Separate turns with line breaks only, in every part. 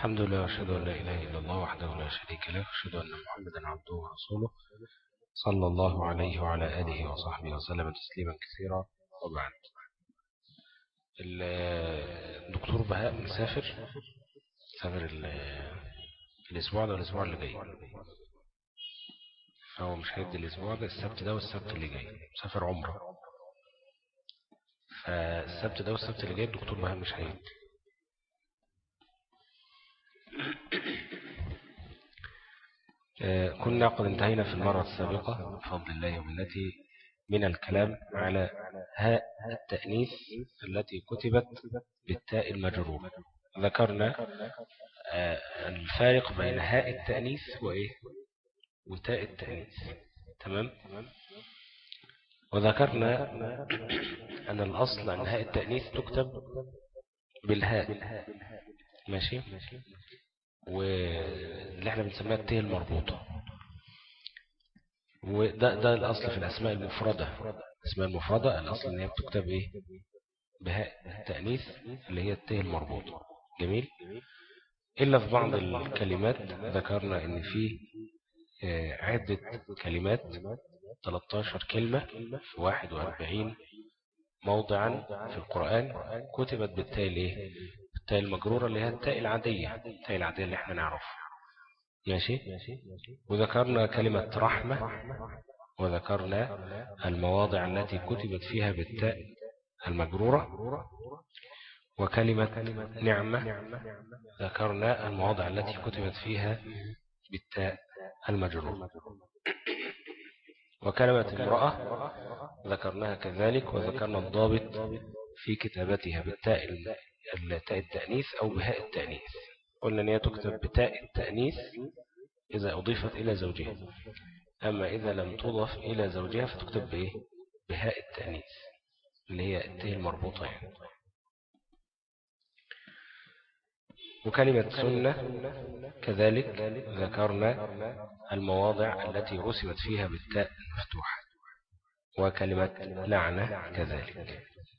الحمد لله وأشهد أن لا إله إلا الله وحده لا شريك له وأشهد أن محمدا عبده ورسوله صلى الله عليه وعلى آله وصحبه وسلم تسليما كثيرا وبعد الدكتور بهاء مسافر مسافر الأسبوع ده والأسبوع اللي جاي فهو مش هيدي الأسبوع ده السبت ده والسبت اللي جاي مسافر عمره فالسبت ده والسبت اللي جاي الدكتور بهاء مش هيدي كنا قد انتهينا في المرة السابقة بفضل الله ومنته من الكلام على هاء التأنيث التي كتبت بالتاء المجرور ذكرنا الفارق بين هاء التأنيث وإيه وتاء التأنيث تمام وذكرنا أن الأصل أن هاء التأنيث تكتب بالهاء ماشي واللي احنا بنسميها التاء المربوطة وده ده الأصل في الأسماء المفردة الأسماء المفردة الأصل أن هي بتكتب إيه بهاء التأنيث اللي هي التاء المربوطة جميل إلا في بعض الكلمات ذكرنا أن في عدة كلمات 13 كلمة في 41 موضعا في القرآن كتبت بالتاء الايه التاء المجرورة اللي هي التاء العادية التاء العادية اللي احنا نعرفها ماشي وذكرنا كلمة رحمة وذكرنا المواضع التي كتبت فيها بالتاء المجرورة وكلمة نعمة ذكرنا المواضع التي كتبت فيها بالتاء المجرورة وكلمة امرأة ذكرناها كذلك وذكرنا الضابط في كتابتها بالتاء التاء التأنيث أو بهاء التأنيث قلنا أن هي تكتب بتاء التأنيث إذا أضيفت إلى زوجها أما إذا لم تضف إلى زوجها فتكتب بإيه؟ بهاء التأنيث اللي هي التاء المربوطة يعني. وكلمة سنة كذلك ذكرنا المواضع التي رسمت فيها بالتاء المفتوحة وكلمة لعنة كذلك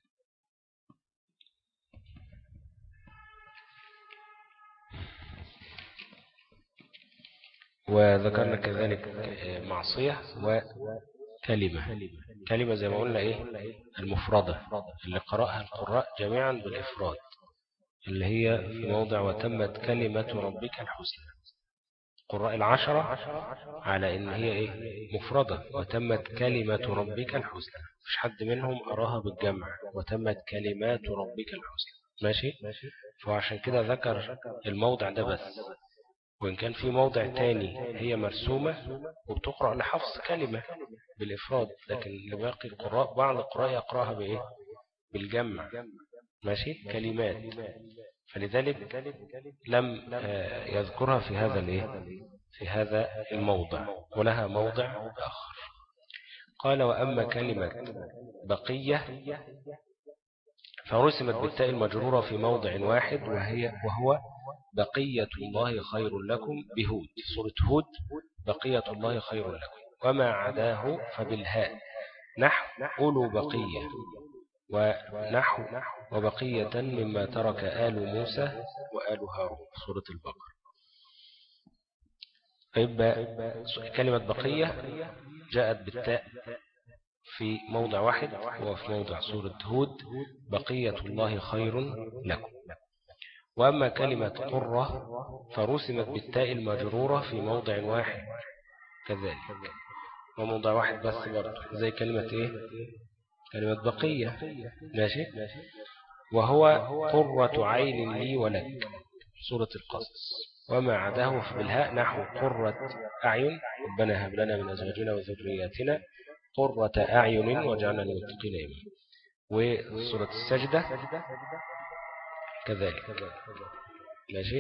وذكرنا كذلك معصية وكلمة كلمة زي ما قلنا إيه المفردة اللي قرأها القراء جميعا بالإفراد اللي هي في موضع وتمت كلمة ربك الحسنى قراء العشرة على إن هي إيه مفردة وتمت كلمة ربك الحسنى مش حد منهم أراها بالجمع وتمت كلمات ربك الحسنى ماشي فعشان كده ذكر الموضع ده بس وإن كان في موضع تاني هي مرسومة وبتقرأ لحفظ كلمة بالإفراد لكن لباقي القراء بعض القراء يقرأها بإيه بالجمع ماشي كلمات فلذلك لم يذكرها في هذا الايه في هذا الموضع ولها موضع آخر قال وأما كلمة بقية فرسمت بالتاء المجرورة في موضع واحد وهي وهو بقية الله خير لكم بهود سورة هود بقية الله خير لكم وما عداه فبالهاء نحو أولو بقية ونحو وبقية مما ترك آل موسى وآل هارون سورة البقر يبقى كلمة بقية جاءت بالتاء في موضع واحد وهو في موضع سورة هود بقية الله خير لكم وأما كلمة قرة فرسمت بالتاء المجرورة في موضع واحد كذلك وموضع واحد بس برضه زي كلمة ايه كلمة بقية ماشي وهو قرة عين لي ولك سورة القصص وما عداه بالهاء نحو قرة أعين ربنا هب لنا من أزواجنا وذرياتنا قرة أعين وجعلنا للمتقين إماما وسورة السجدة كذلك ماشي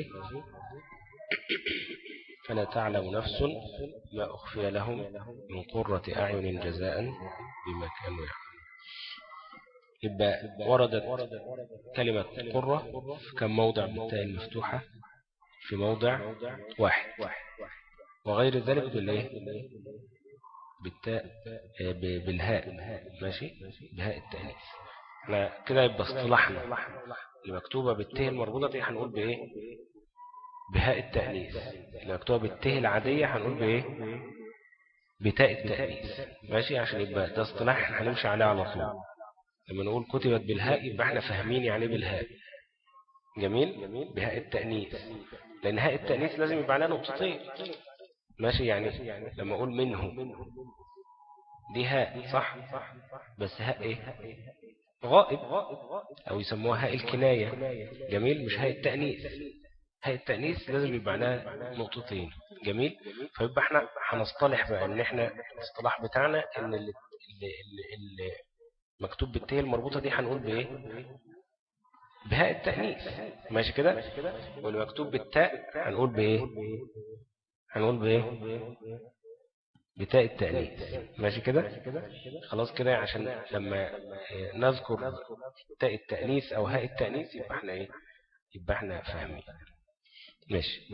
فلا تعلم نفس ما أخفي لهم من قرة أعين جزاء بما كانوا يعملون يبقى وردت كلمة قرة في كم موضع بالتاء المفتوحة في موضع واحد وغير ذلك بالإيه بالتاء بالهاء ماشي بهاء التأنيث احنا كده يبقى اصطلاحنا اللي مكتوبة بالتاء المربوطة دي هنقول بإيه بهاء التأنيث اللي مكتوبة بالته العادية هنقول بإيه بتاء التأنيث ماشي عشان يبقى ده اصطلاح هنمشي عليه على طول لما نقول كتبت بالهاء يبقى احنا فاهمين يعني بالهاء جميل بهاء التأنيث لأن هاء التأنيث لازم يبقى عليها نقطتين ماشي يعني لما أقول منه دي هاء صح بس هاء ايه غائب أو يسموها هاء الكناية جميل مش هاء التأنيث هاء التأنيث لازم يبقى عليها نقطتين جميل فيبقى احنا هنصطلح بقى ان احنا الاصطلاح بتاعنا ان اللي, اللي, اللي مكتوب بالتاء المربوطة دي هنقول بايه بهاء التأنيث ماشي كده واللي مكتوب بالتاء هنقول بايه هنقول بايه بتاء التأنيث ماشي كده خلاص كده عشان لما نذكر تاء التأنيث أو هاء التأنيث يبقى احنا ايه يبقى احنا فاهمين ماشي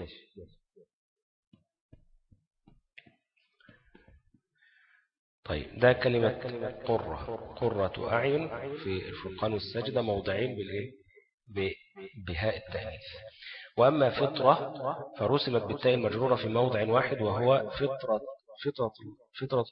طيب ده كلمة قرة قرة أعين في الفرقان والسجدة موضعين بالإيه بهاء التأنيث وأما فطرة فرسمت بالتاء المجرورة في موضع واحد وهو فطرة فطرة فطرة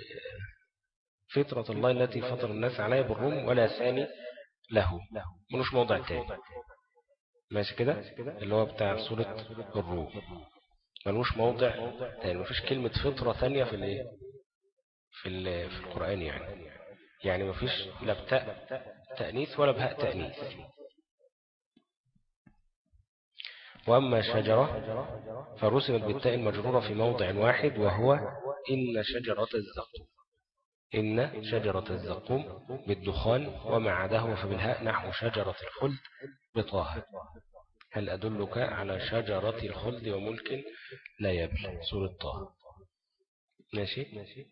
فطرة الله التي فطر الناس عليها بالروم ولا ثاني له ملوش موضع تاني ماشي كده اللي هو بتاع سورة الروم ملوش موضع تاني مفيش كلمة فطرة ثانية في الايه في في القرآن يعني يعني مفيش لا بتاء تأنيث ولا بهاء تأنيث وأما شجرة فرسمت بالتاء المجرورة في موضع واحد وهو إن شجرة الزقوم إن شجرة الزقوم بالدخان وما عداه فبالهاء نحو شجرة الخلد بطه هل أدلك على شجرة الخلد وملك لا يبل سورة طه ماشي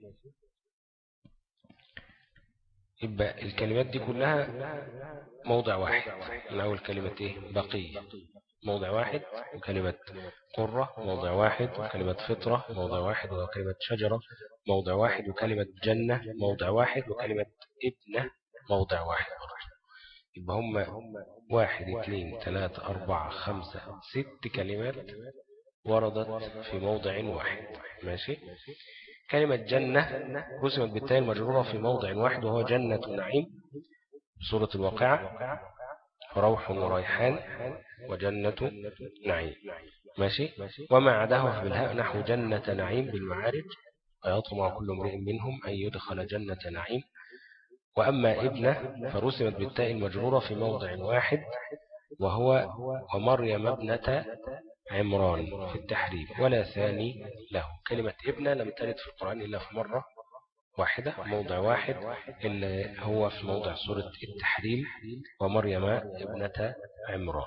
يبقى الكلمات دي كلها موضع واحد من أول كلمة إيه بقية موضع واحد وكلمة قرة موضع واحد وكلمة فطرة موضع واحد وكلمة شجرة موضع واحد وكلمة جنة موضع واحد وكلمة ابنة موضع واحد يبقى هم واحد اثنين ثلاثة أربعة خمسة ست كلمات وردت في موضع واحد ماشي كلمة جنة رسمت بالتالي المجرورة في موضع واحد وهو جنة نعيم سورة الواقعة روح وريحان وجنة نعيم ماشي وما عداه بالهاء نحو جنة نعيم بالمعارج ويطمع كل امرئ منهم أن يدخل جنة نعيم وأما ابنه فرسمت بالتاء المجرورة في موضع واحد وهو ومريم ابنة عمران في التحريم ولا ثاني له كلمة ابنة لم ترد في القرآن إلا في مرة واحدة موضع واحد اللي هو في موضع سورة التحريم ومريم ابنة عمران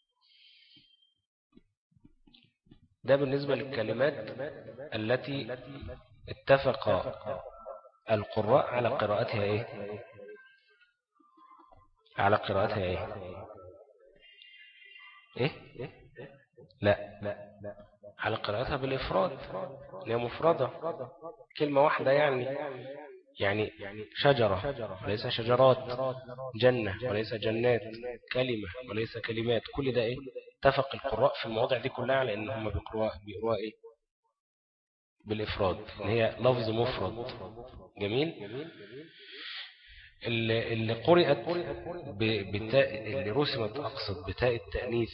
ده بالنسبة للكلمات التي اتفق القراء على قراءتها ايه على قراءتها ايه ايه لا على قراءتها بالإفراد هي مفردة كلمة واحدة يعني يعني شجرة وليس شجرات جنة وليس جنات كلمة وليس كلمات كل ده ايه اتفق القراء في المواضع دي كلها على ان هم بيقروا بيقروا ايه بالإفراد ان هي لفظ مفرد جميل اللي, اللي قرأت بتاء اللي رسمت أقصد بتاء التأنيث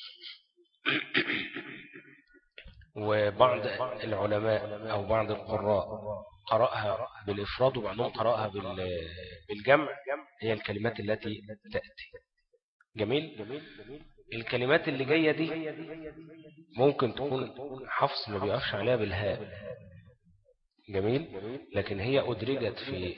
وبعض العلماء أو بعض القراء قرأها بالإفراد وبعضهم قرأها بالجمع هي الكلمات التي تأتي جميل الكلمات اللي جاية دي ممكن تكون حفص ما بيقفش عليها بالهاء جميل لكن هي أدرجت في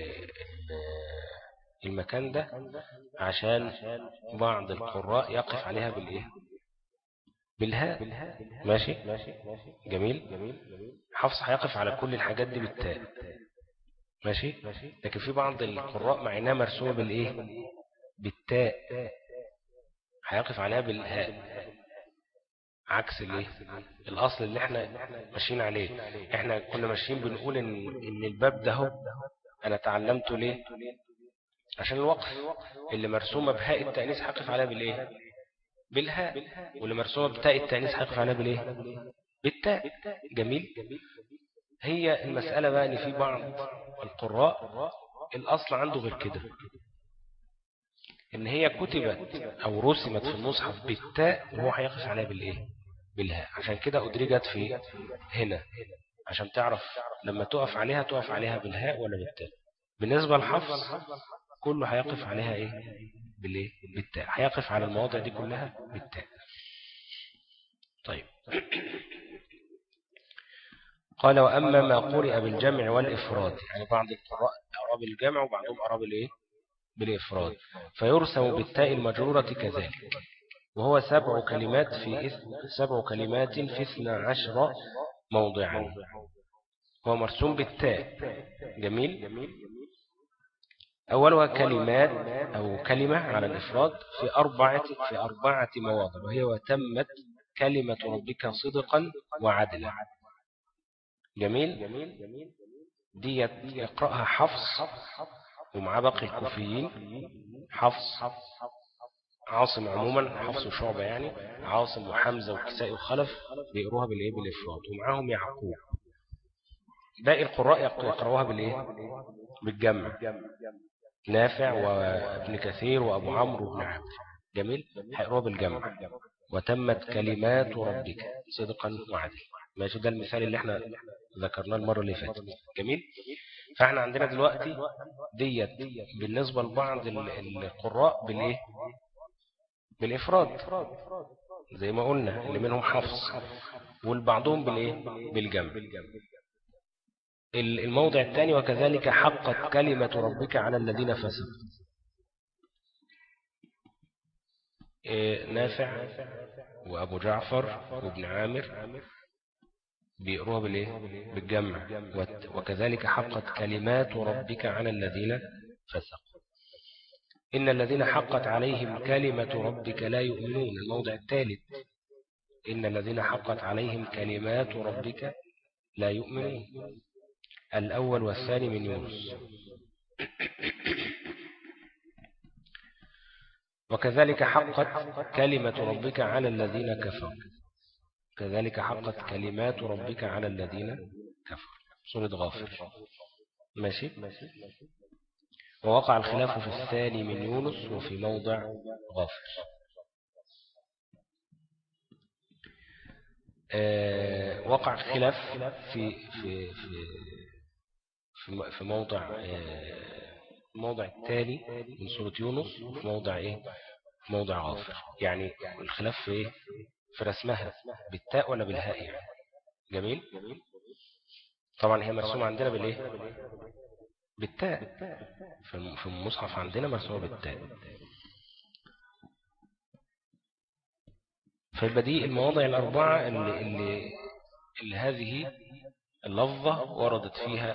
المكان ده عشان بعض القراء يقف عليها بالإيه بالهاء ماشي جميل حفص هيقف على كل الحاجات دي بالتاء ماشي لكن في بعض القراء معناها مرسومة بالإيه بالتاء هيقف عليها بالهاء عكس الايه الاصل اللي احنا ماشيين عليه احنا كنا ماشيين بنقول ان ان الباب ده هو انا تعلمته ليه عشان الوقف اللي مرسومه بهاء التانيث هقف عليها بالايه بالهاء واللي مرسومة بتاء التأنيث هيقف عليها بالايه بالتاء جميل هي المسألة بقى ان في بعض القراء الأصل عنده غير كده ان هي كتبت او رسمت في المصحف بالتاء وهو هيقف عليها بالايه بالهاء عشان كده أدرجت في هنا عشان تعرف لما تقف عليها تقف عليها بالهاء ولا بالتاء بالنسبة للحفظ كله هيقف عليها ايه بالايه بالتاء هيقف على المواضع دي كلها بالتاء طيب قال وأما ما قرئ بالجمع والإفراد يعني بعض القراء أعراب الجمع وبعضهم أعراب الإيه بالإفراد فيرسم بالتاء المجرورة كذلك وهو سبع كلمات في إثم سبع كلمات في اثنى عشر موضعا هو مرسوم بالتاء جميل أولها كلمات أو كلمة على الإفراد في أربعة في أربعة مواضع وهي وتمت كلمة ربك صدقا وعدلا جميل دي يقرأها حفص ومع باقي الكوفيين حفص عاصم عموما حفص وشعبة يعني عاصم وحمزة وكساء وخلف بيقروها بالإيه بالإفراد ومعاهم يعقوب باقي القراء يقرأوها بالإيه بالجمع نافع وابن كثير وأبو عمرو وابن عامر جميل هيقروها بالجمع وتمت كلمات ربك صدقا وعدلا ماشي ده المثال اللي احنا ذكرناه المرة اللي فاتت جميل فاحنا عندنا دلوقتي ديت بالنسبة لبعض القراء بالايه بالإفراد زي ما قلنا اللي منهم حفص والبعضهم بالايه بالجمع الموضع الثاني وكذلك حقت كلمة ربك على الذين فسقوا نافع وأبو جعفر وابن عامر بيقروها بالايه بالجمع وكذلك حقت كلمات ربك على الذين فسقوا إن الذين حقت عليهم كلمة ربك لا يؤمنون الموضع الثالث إن الذين حقت عليهم كلمات ربك لا يؤمنون الأول والثاني من يونس وكذلك حقت كلمة ربك على الذين كفروا كذلك حقت كلمات ربك على الذين كفروا سورة غافر ماشي ووقع الخلاف في الثاني من يونس وفي موضع غافر آه وقع الخلاف في في في في موضع آه الموضع التالي من سورة يونس وفي موضع ايه في موضع غافر يعني الخلاف في ايه في رسمها بالتاء ولا بالهاء يعني جميل طبعا هي مرسومة عندنا بالايه بالتاء في المصحف عندنا مرسومة بالتاء فيبقى دي المواضع الأربعة اللي, اللي, اللي هذه اللفظة وردت فيها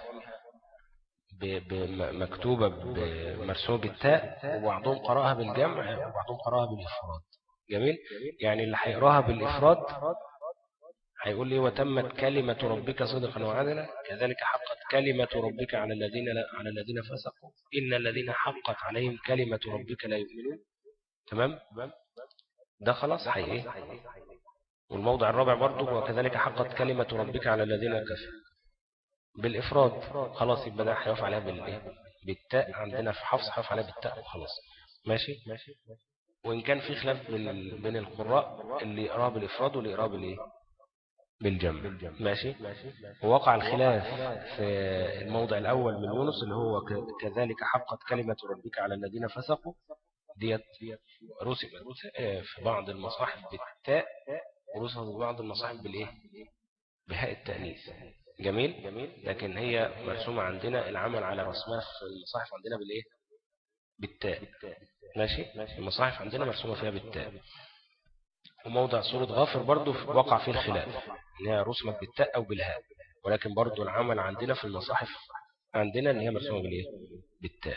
مكتوبة بمرسومة بالتاء وبعضهم قرأها بالجمع وبعضهم قرأها بالإفراد جميل يعني اللي هيقراها بالإفراد هيقول لي وتمت كلمة ربك صدقا وعدلا كذلك حقت كلمة ربك على الذين لا على الذين فسقوا إن الذين حقت عليهم كلمة ربك لا يؤمنون تمام ده خلاص حي ايه والموضع الرابع برضو وكذلك حقت كلمة ربك على الذين كفروا بالإفراد خلاص يبقى ده هيقف عليها بالايه بالتاء عندنا في حفص هيقف عليها بالتاء وخلاص ماشي وإن كان في خلاف بين بين القراء اللي يقرأ بالإفراد واللي يقرأ بالايه بالجمع ماشي ووقع الخلاف في الموضع الأول من يونس اللي هو كذلك حقت كلمة ربك على الذين فسقوا ديت رسمت في بعض المصاحف بالتاء ورسمت في بعض المصاحف بالايه بهاء التأنيث جميل لكن هي مرسومة عندنا العمل على رسمها في المصاحف عندنا بالايه بالتاء ماشي المصاحف عندنا مرسومة فيها بالتاء وموضع سورة غافر برضو وقع فيه الخلاف انها رسمت بالتاء او بالهاء ولكن برضو العمل عندنا في المصاحف عندنا ان هي مرسومة بالايه بالتاء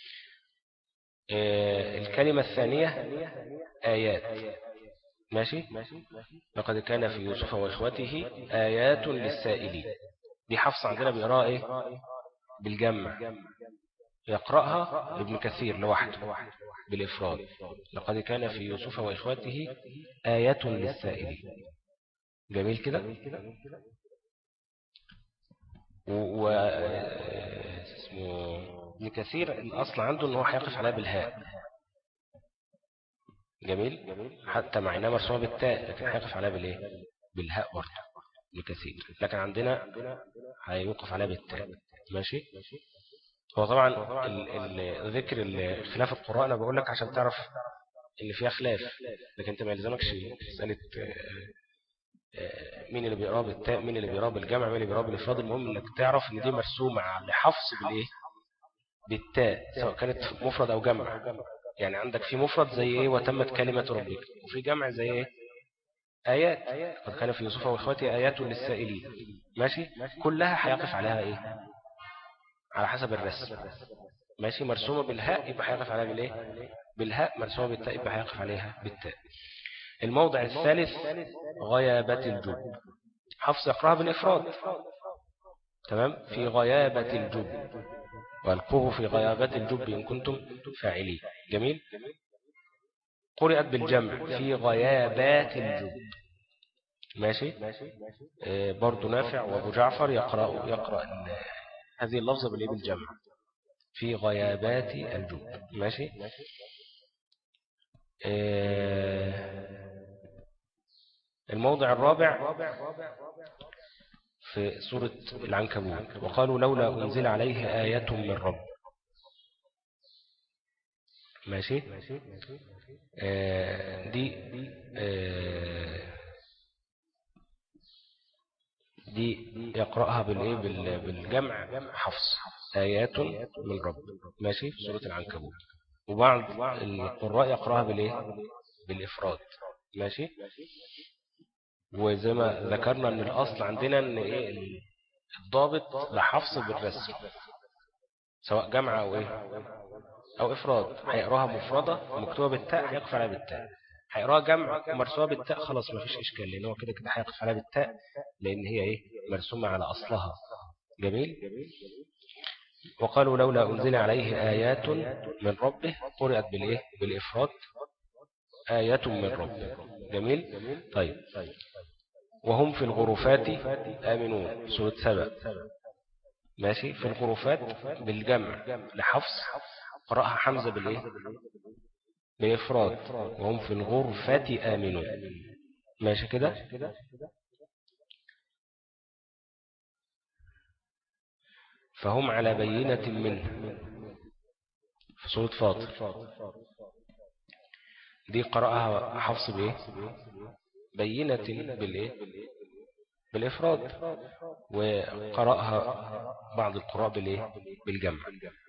آه الكلمة الثانية آيات ماشي لقد كان في يوسف وإخوته آيات للسائلين دي حفص عندنا بيقراها ايه بالجمع يقرأها ابن كثير لوحده بالإفراد لقد كان في يوسف وإخوته آية للسائلين جميل كده و اسمه ابن كثير الأصل عنده أنه هيقف عليها بالهاء جميل حتى مع انها مرسومه بالتاء لكن هيقف عليها بالايه بالهاء برضه لكثير لكن عندنا هيوقف عليها بالتاء ماشي هو طبعا ذكر خلاف القراء انا بقول لك عشان تعرف ان فيها خلاف لكن انت ما يلزمكش مساله مين اللي بيقرا بالتاء مين اللي بيقرا بالجمع مين اللي بيقرا بالافراد المهم انك تعرف ان دي مرسومه على حفص بالايه بالتاء سواء كانت مفرد او جمع يعني عندك في مفرد زي ايه وتمت كلمة ربك وفي جمع زي ايه آيات قد كان في يوسف وإخوته آيات للسائلين ماشي كلها هيقف عليها ايه على حسب الرسم ماشي مرسومة بالهاء يبقى هيقف عليها بالايه بالهاء مرسومة بالتاء يبقى هيقف عليها بالتاء الموضع الثالث غيابة الجب حفص يقرأها بالإفراد تمام في غيابة الجب والقوه في غيابة الجب إن كنتم فاعلين جميل قرأت بالجمع في غيابات الجب ماشي آه برضو نافع وابو جعفر يقرأ, يقرأ هذه اللفظة بالإيه بالجمع في غيابات الجب ماشي آه الموضع الرابع في سورة العنكبوت وقالوا لولا أنزل عليه آية من رب ماشي آه دي آه دي يقرأها بالإيه بالجمع حفص آيات من رب ماشي في سورة العنكبوت وبعض القراء يقرأها بالإيه بالإفراد ماشي وزي ما ذكرنا ان الاصل عندنا ان ايه الضابط لحفظ بالرسم سواء جمع او ايه او افراد هيقراها مفردة مكتوبة بالتاء هيقف عليها بالتاء هيقراها جمع مرسومة بالتاء خلاص ما فيش اشكال لان هو كده كده هيقف عليها بالتاء لان هي ايه مرسومة على اصلها جميل وقالوا لولا انزل عليه ايات من ربه قرأت بالايه بالافراد آية من ربه جميل طيب وهم في الغرفات آمنون سورة سبع ماشي في الغرفات بالجمع لحفص قرأها حمزة بالإيه بإفراد وهم في الغرفات آمنون ماشي كده فهم على بينة منه في سورة فاطر دي قرأها حفص بإيه بينة بالإيه بالإفراد وقرأها بعض القراء بالإيه بالجمع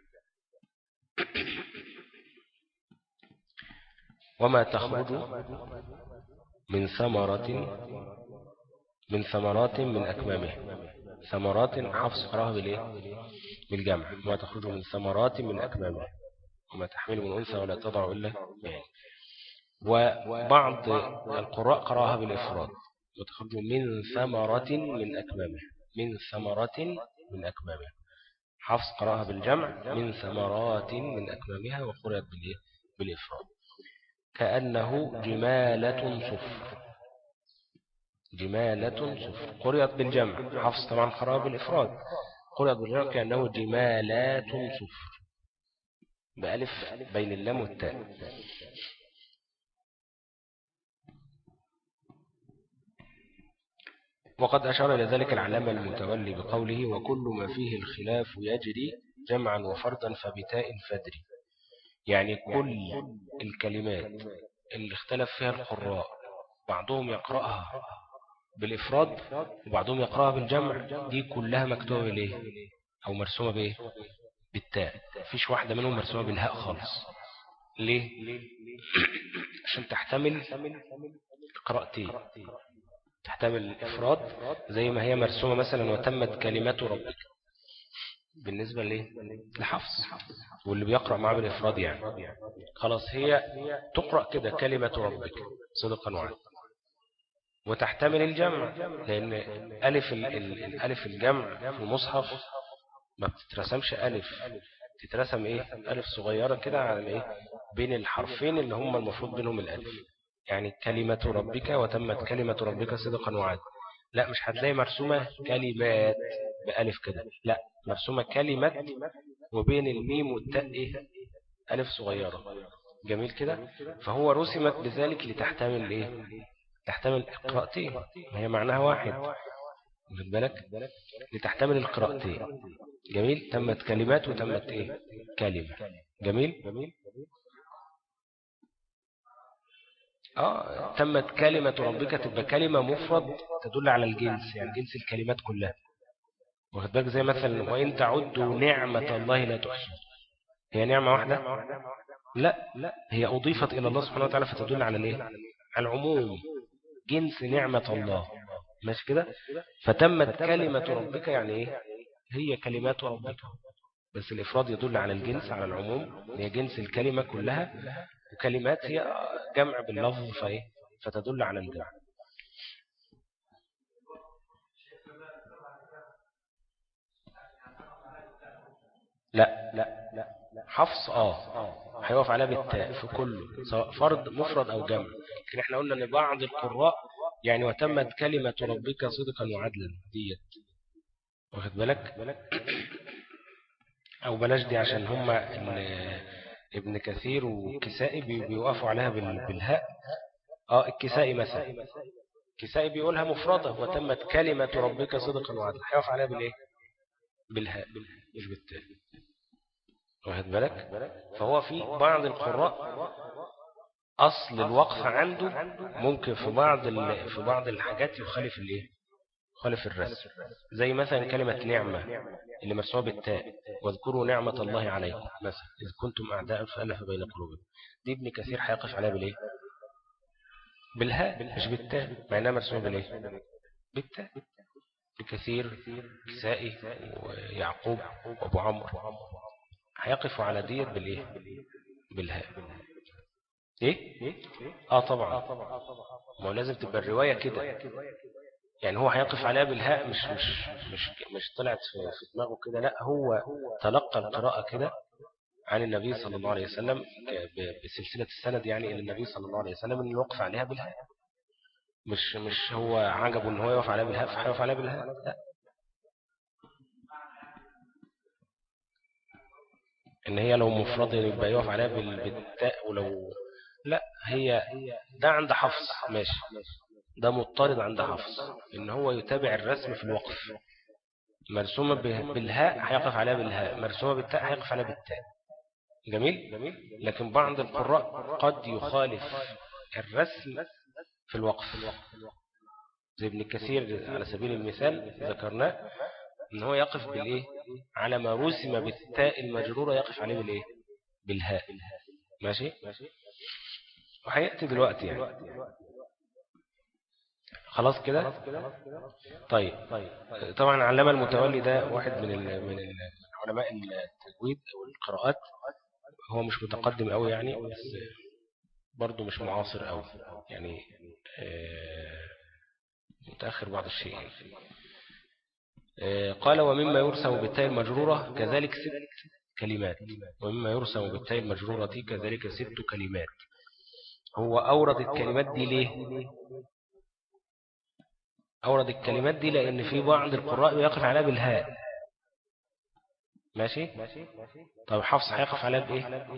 وما تخرج من ثمرة من ثمرات من أكمامه ثمرات حفص قرأها بالإيه بالجمع وما تخرج من ثمرات من أكمامه وما تحمل من أنثى ولا تضع إلا يعني وبعض القراء قراها بالإفراد وتخرج من ثمرة من أكمامه من ثمرة من أكمامه حفص قراها بالجمع من ثمرات من أكمامها وقرأت بالإفراد كأنه جمالة صفر جمالة صفر قرأت بالجمع حفص طبعا قراها بالإفراد قرأت بالجمع كأنه جمالات صفر بألف بين اللام والتاء وقد أشار إلى ذلك العلامة المتولي بقوله وكل ما فيه الخلاف يجري جمعا وفردا فبتاء فدري يعني كل الكلمات اللي اختلف فيها القراء بعضهم يقرأها بالإفراد وبعضهم يقرأها بالجمع دي كلها مكتوبة بالإيه أو مرسومة بإيه بالتاء فيش واحدة منهم مرسومة بالهاء خالص ليه عشان تحتمل قراءتين تحتمل الإفراد زي ما هي مرسومة مثلا وتمت كلمات ربك بالنسبة ليه لحفظ واللي بيقرأ معاه بالإفراد يعني خلاص هي تقرأ كده كلمة ربك صدقا وعلا وتحتمل الجمع لأن ألف الألف الجمع في المصحف ما بتترسمش ألف تترسم إيه ألف صغيرة كده على إيه بين الحرفين اللي هم المفروض بينهم الألف يعني كلمة ربك وتمت كلمة ربك صدقا وعد لا مش هتلاقي مرسومة كلمات بألف كده لا مرسومة كلمة وبين الميم والتاء إيه ألف صغيرة جميل كده فهو رسمت بذلك لتحتمل إيه تحتمل قراءتين هي معناها واحد واخد بالك لتحتمل القراءتين جميل تمت كلمات وتمت ايه كلمة جميل اه تمت كلمة ربك تبقى كلمة مفرد تدل على الجنس يعني جنس الكلمات كلها واخد بالك زي مثلا وإن تعدوا نعمة الله لا تحصوا هي نعمة واحدة لا لا هي أضيفت إلى الله سبحانه وتعالى فتدل على الايه على العموم جنس نعمة الله ماشي كده فتمت كلمة ربك يعني ايه هي كلمات ربك بس الإفراد يدل على الجنس على العموم هي جنس الكلمة كلها وكلمات هي جمع باللفظ فايه فتدل على الجمع لا لا لا حفص اه هيقف عليها بالتاء في كله سواء فرد مفرد او جمع لكن احنا قلنا ان بعض القراء يعني وتمت كلمة ربك صدقا وعدلا ديت واخد بالك او بلاش دي عشان هما ابن كثير وكسائي بيوقفوا عليها بالهاء اه الكسائي مثلا الكسائي بيقولها مفردة وتمت كلمة ربك صدقا وعدلا هيقف عليها بالايه بالهاء مش بالتاء واخد بالك فهو في بعض القراء أصل الوقف عنده ممكن في بعض في بعض الحاجات يخالف الايه يخالف الرسم زي مثلا كلمة نعمة اللي مرسومه بالتاء واذكروا نعمة الله عليكم مثلا إذ كنتم أعداء فألف بين قلوبكم دي ابن كثير هيقف عليها بالايه بالهاء مش بالتاء مع انها مرسومه بالايه بالتاء بكثير كسائي ويعقوب وابو عمرو هيقفوا على ديت بالايه بالهاء ايه اه طبعا ما هو لازم تبقى الرواية كده يعني هو هيقف عليها بالهاء مش مش مش مش طلعت في, في دماغه كده لا هو تلقى القراءة كده عن النبي صلى الله عليه وسلم بسلسلة السند يعني إلى النبي صلى الله عليه وسلم إن الوقف عليها بالهاء مش مش هو عجبه إن هو يقف عليها بالهاء فهيقف عليها بالهاء لا إن هي لو مفرد يبقى يقف عليها بالتاء ولو لا هي ده عند حفص ماشي ده مضطرد عند حفص إن هو يتابع الرسم في الوقف مرسومة بالهاء هيقف عليها بالهاء مرسومة بالتاء هيقف عليها بالتاء جميل لكن بعض القراء قد يخالف الرسم في الوقف زي ابن كثير على سبيل المثال ذكرناه ان هو يقف بالايه على ما رسم بالتاء المجرورة يقف عليه بالايه بالهاء ماشي وهيأتي دلوقتي يعني خلاص كده طيب طبعا علامة المتولي ده واحد من من علماء التجويد او القراءات هو مش متقدم قوي يعني بس برضه مش معاصر قوي يعني متأخر بعض الشيء يعني. قال ومما يرسم بالتاء المجرورة كذلك ست كلمات ومما يرسم بالتاء المجرورة كذلك ست كلمات هو أورد الكلمات دي ليه أورد الكلمات دي لأن في بعض القراء يقف عليها بالهاء ماشي طب حفص هيقف عليها بإيه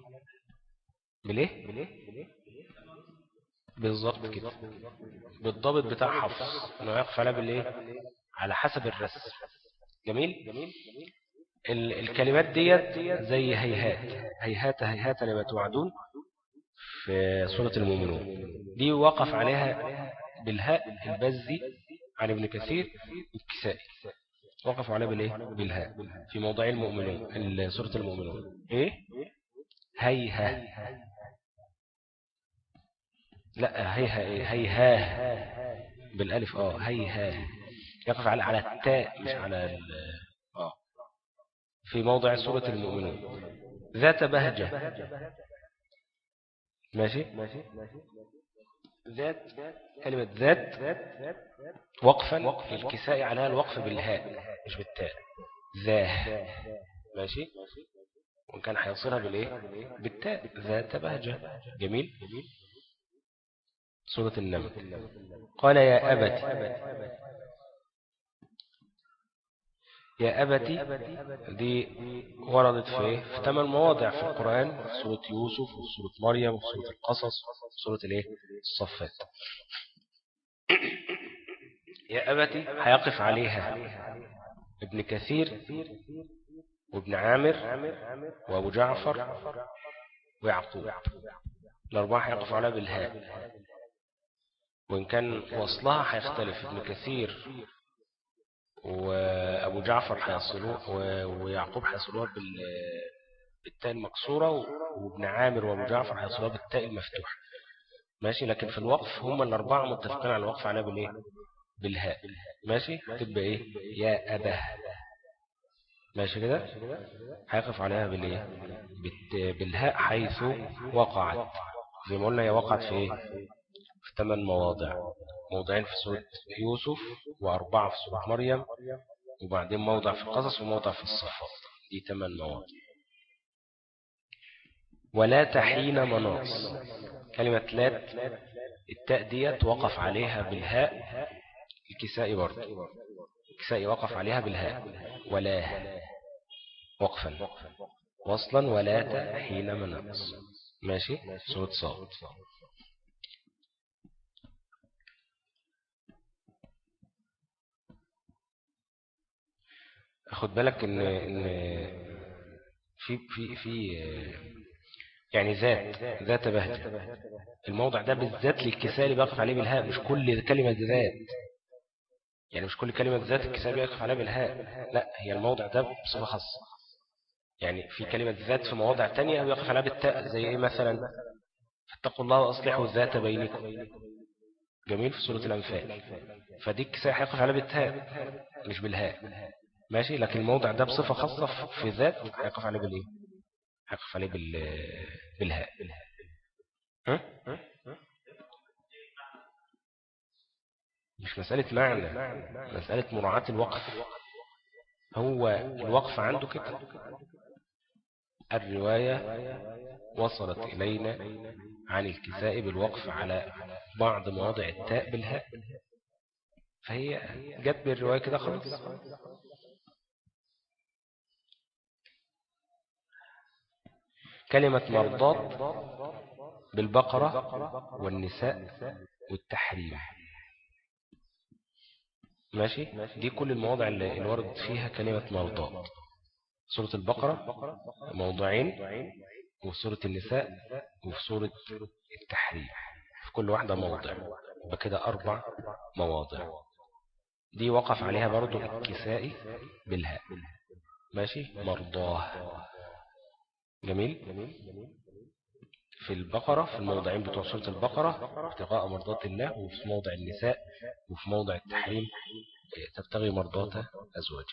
بالإيه بالضبط كده بالضبط بتاع حفص انه يقف عليها بالإيه على حسب الرسم جميل الكلمات ديت زي هيهات هيهات هيهات لما توعدون في سورة المؤمنون دي وقف عليها بالهاء البزي عن ابن كثير الكسائي وقف عليها بالايه بالهاء في موضع المؤمنون سورة المؤمنون ايه هيها لا هيها ايه هيها بالالف اه هيها يقف على على التاء مش على اه في موضع سورة المؤمنون ذات بهجة ماشي ذات كلمة ذات وقفا الكساء عليها الوقف بالهاء مش بالتاء ذاه ماشي وإن كان هيصلها بالإيه بالتاء ذات بهجة جميل سورة النمل قال يا أبت يا أبتي دي وردت في في ثمان مواضع في القرآن في سورة يوسف وفي سورة مريم وفي سورة القصص وفي سورة الايه الصفات يا أبتي هيقف عليها ابن كثير وابن عامر وابو جعفر ويعقوب الأربعة هيقف عليها بالهاء وإن كان وصلها هيختلف ابن كثير وأبو جعفر حيصلوه ويعقوب حيصلوها بالتاء المكسورة وابن عامر وأبو جعفر حيصلوها بالتاء المفتوحة ماشي لكن في الوقف هم الأربعة متفقين على الوقف عليها بالإيه بالهاء ماشي تبقى إيه يا أباه ماشي كده هيقف عليها بالإيه بالهاء حيث وقعت زي ما قلنا هي وقعت في إيه في ثمان مواضع موضعين في سورة يوسف وأربعة في سورة مريم وبعدين موضع في القصص وموضع في الصفات دي ثمان مواضع ولا تحين مناص كلمة لات التاء ديت وقف عليها بالهاء الكسائي برضه الكسائي وقف عليها بالهاء ولا وقفا وصلا ولا حين مناص ماشي سورة صاد خد بالك ان ان في في في يعني ذات ذات بهجة الموضع ده بالذات للكساء اللي بيقف عليه بالهاء مش كل كلمة ذات يعني مش كل كلمة ذات الكساء بيقف عليه بالهاء لا هي الموضع ده بصفة خاصة يعني في كلمة ذات في مواضع تانية بيقف عليها بالتاء زي ايه مثلا فاتقوا الله واصلحوا الذات بينكم جميل في سورة الأنفال فدي الكساء هيقف عليها بالتاء مش بالهاء ماشي لكن الموضع ده بصفة خاصة في ذات هيقف عليه بالايه هيقف عليه بال بالهاء ها؟ مش مسألة معنى مسألة مراعاة الوقف هو الوقف عنده كده الرواية وصلت إلينا عن الكساء بالوقف على بعض مواضع التاء بالهاء فهي جت بالرواية كده خلاص كلمة مرضات بالبقرة والنساء والتحريم ماشي دي كل المواضع اللي ورد فيها كلمة مرضات سورة البقرة موضوعين وفي سورة النساء وفي سورة التحريم في كل واحدة موضع بكده أربع مواضع دي وقف عليها برضو الكسائي بالهاء ماشي مرضاه جميل في البقرة في الموضعين بتوع سورة البقرة ابتغاء مرضات الله وفي موضع النساء وفي موضع التحريم تبتغي مرضات أزواجك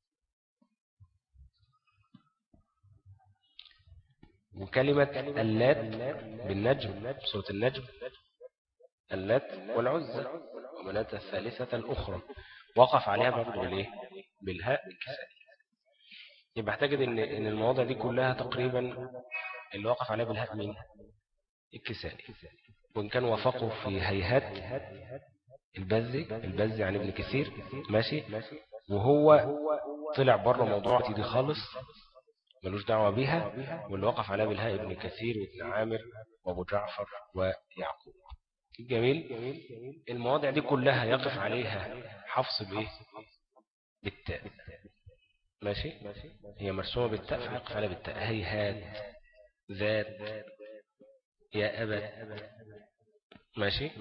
وكلمة اللات بالنجم سورة النجم اللات والعزة ومناة الثالثة الأخرى وقف عليها برضو بالإيه بالهاء الكسائي يبقى احتاجد ان ان المواضع دي كلها تقريبا اللي وقف عليها بالهاء مين الكسائي وان كان وافقوا في هيهات البزي البزي عن ابن كثير ماشي وهو طلع بره موضوع دي خالص ملوش دعوة بيها واللي وقف عليها بالهاء ابن كثير وابن عامر وابو جعفر ويعقوب جميل المواضع دي كلها يقف عليها حفص بايه بالتاء ماشي هي مرسومة بالتاء فيقف عليها بالتاء هيهات ذات يا أبا ماشي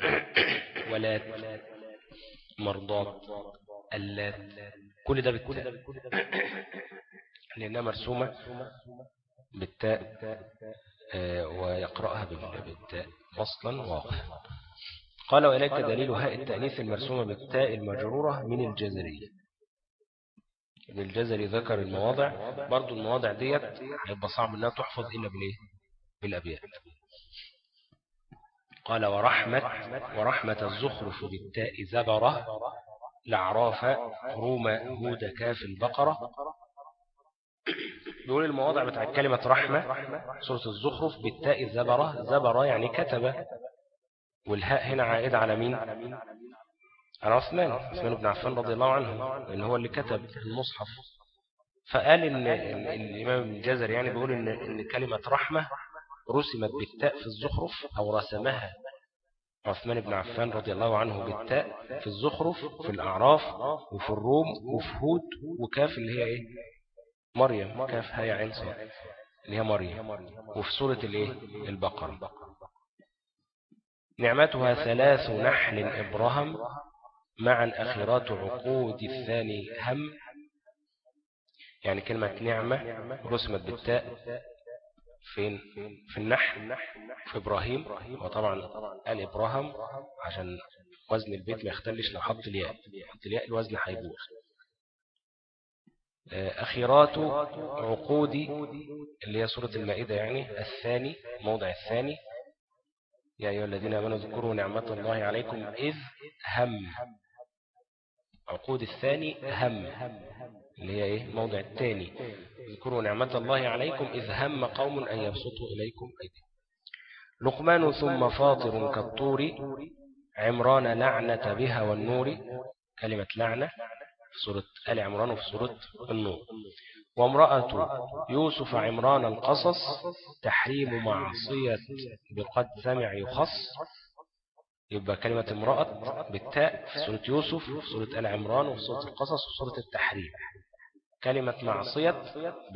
ولات مرضات اللات كل ده بالتاء لأنها مرسومة بالتاء ويقرأها بالتاء وصلا واقفا قال وإليك دليل هاء التأنيث المرسومة بالتاء المجرورة من الجزرية ابن الجزري ذكر المواضع برضو المواضع ديت هيبقى صعب انها تحفظ إلا بالإيه بالأبيات قال ورحمة ورحمة الزخرف بالتاء زبرة لعراف روم هود كاف البقرة بيقول المواضع بتاع كلمة رحمة سورة الزخرف بالتاء زبرة زبرة يعني كتب والهاء هنا عائدة على مين على عثمان عثمان بن عفان رضي الله عنه لأن هو اللي كتب المصحف فقال إن الإمام الجزر يعني بيقول إن, إن كلمة رحمة رسمت بالتاء في الزخرف أو رسمها عثمان بن عفان رضي الله عنه بالتاء في الزخرف في الأعراف وفي الروم وفي هود وكاف اللي هي إيه مريم كاف هي عين صاد اللي هي مريم وفي سورة الإيه البقرة نعمتها ثلاث نحل إبراهام معا أخيرات عقود الثاني هم يعني كلمة نعمة رسمت بالتاء فين في النحل في إبراهيم وطبعا قال إبراهام عشان وزن البيت ما يختلش لو حط الياء حط الياء الوزن هيبوظ أخيرات عقود اللي هي سورة المائدة يعني الثاني موضع الثاني يا أيها الذين آمنوا اذكروا نعمة الله عليكم إذ هم عقود الثاني هم اللي هي إيه موضع الثاني اذكروا نعمة الله عليكم إذ هم قوم أن يبسطوا إليكم أيديهم لقمان ثم فاطر كالطور عمران لعنة بها والنور كلمة لعنة في سورة آل عمران وفي سورة النور وامرأة يوسف عمران القصص تحريم معصية بقد سمع يخص يبقى كلمة امرأة بالتاء في سورة يوسف في سورة آل عمران وفي سورة القصص وفي سورة التحريم كلمة معصية ب...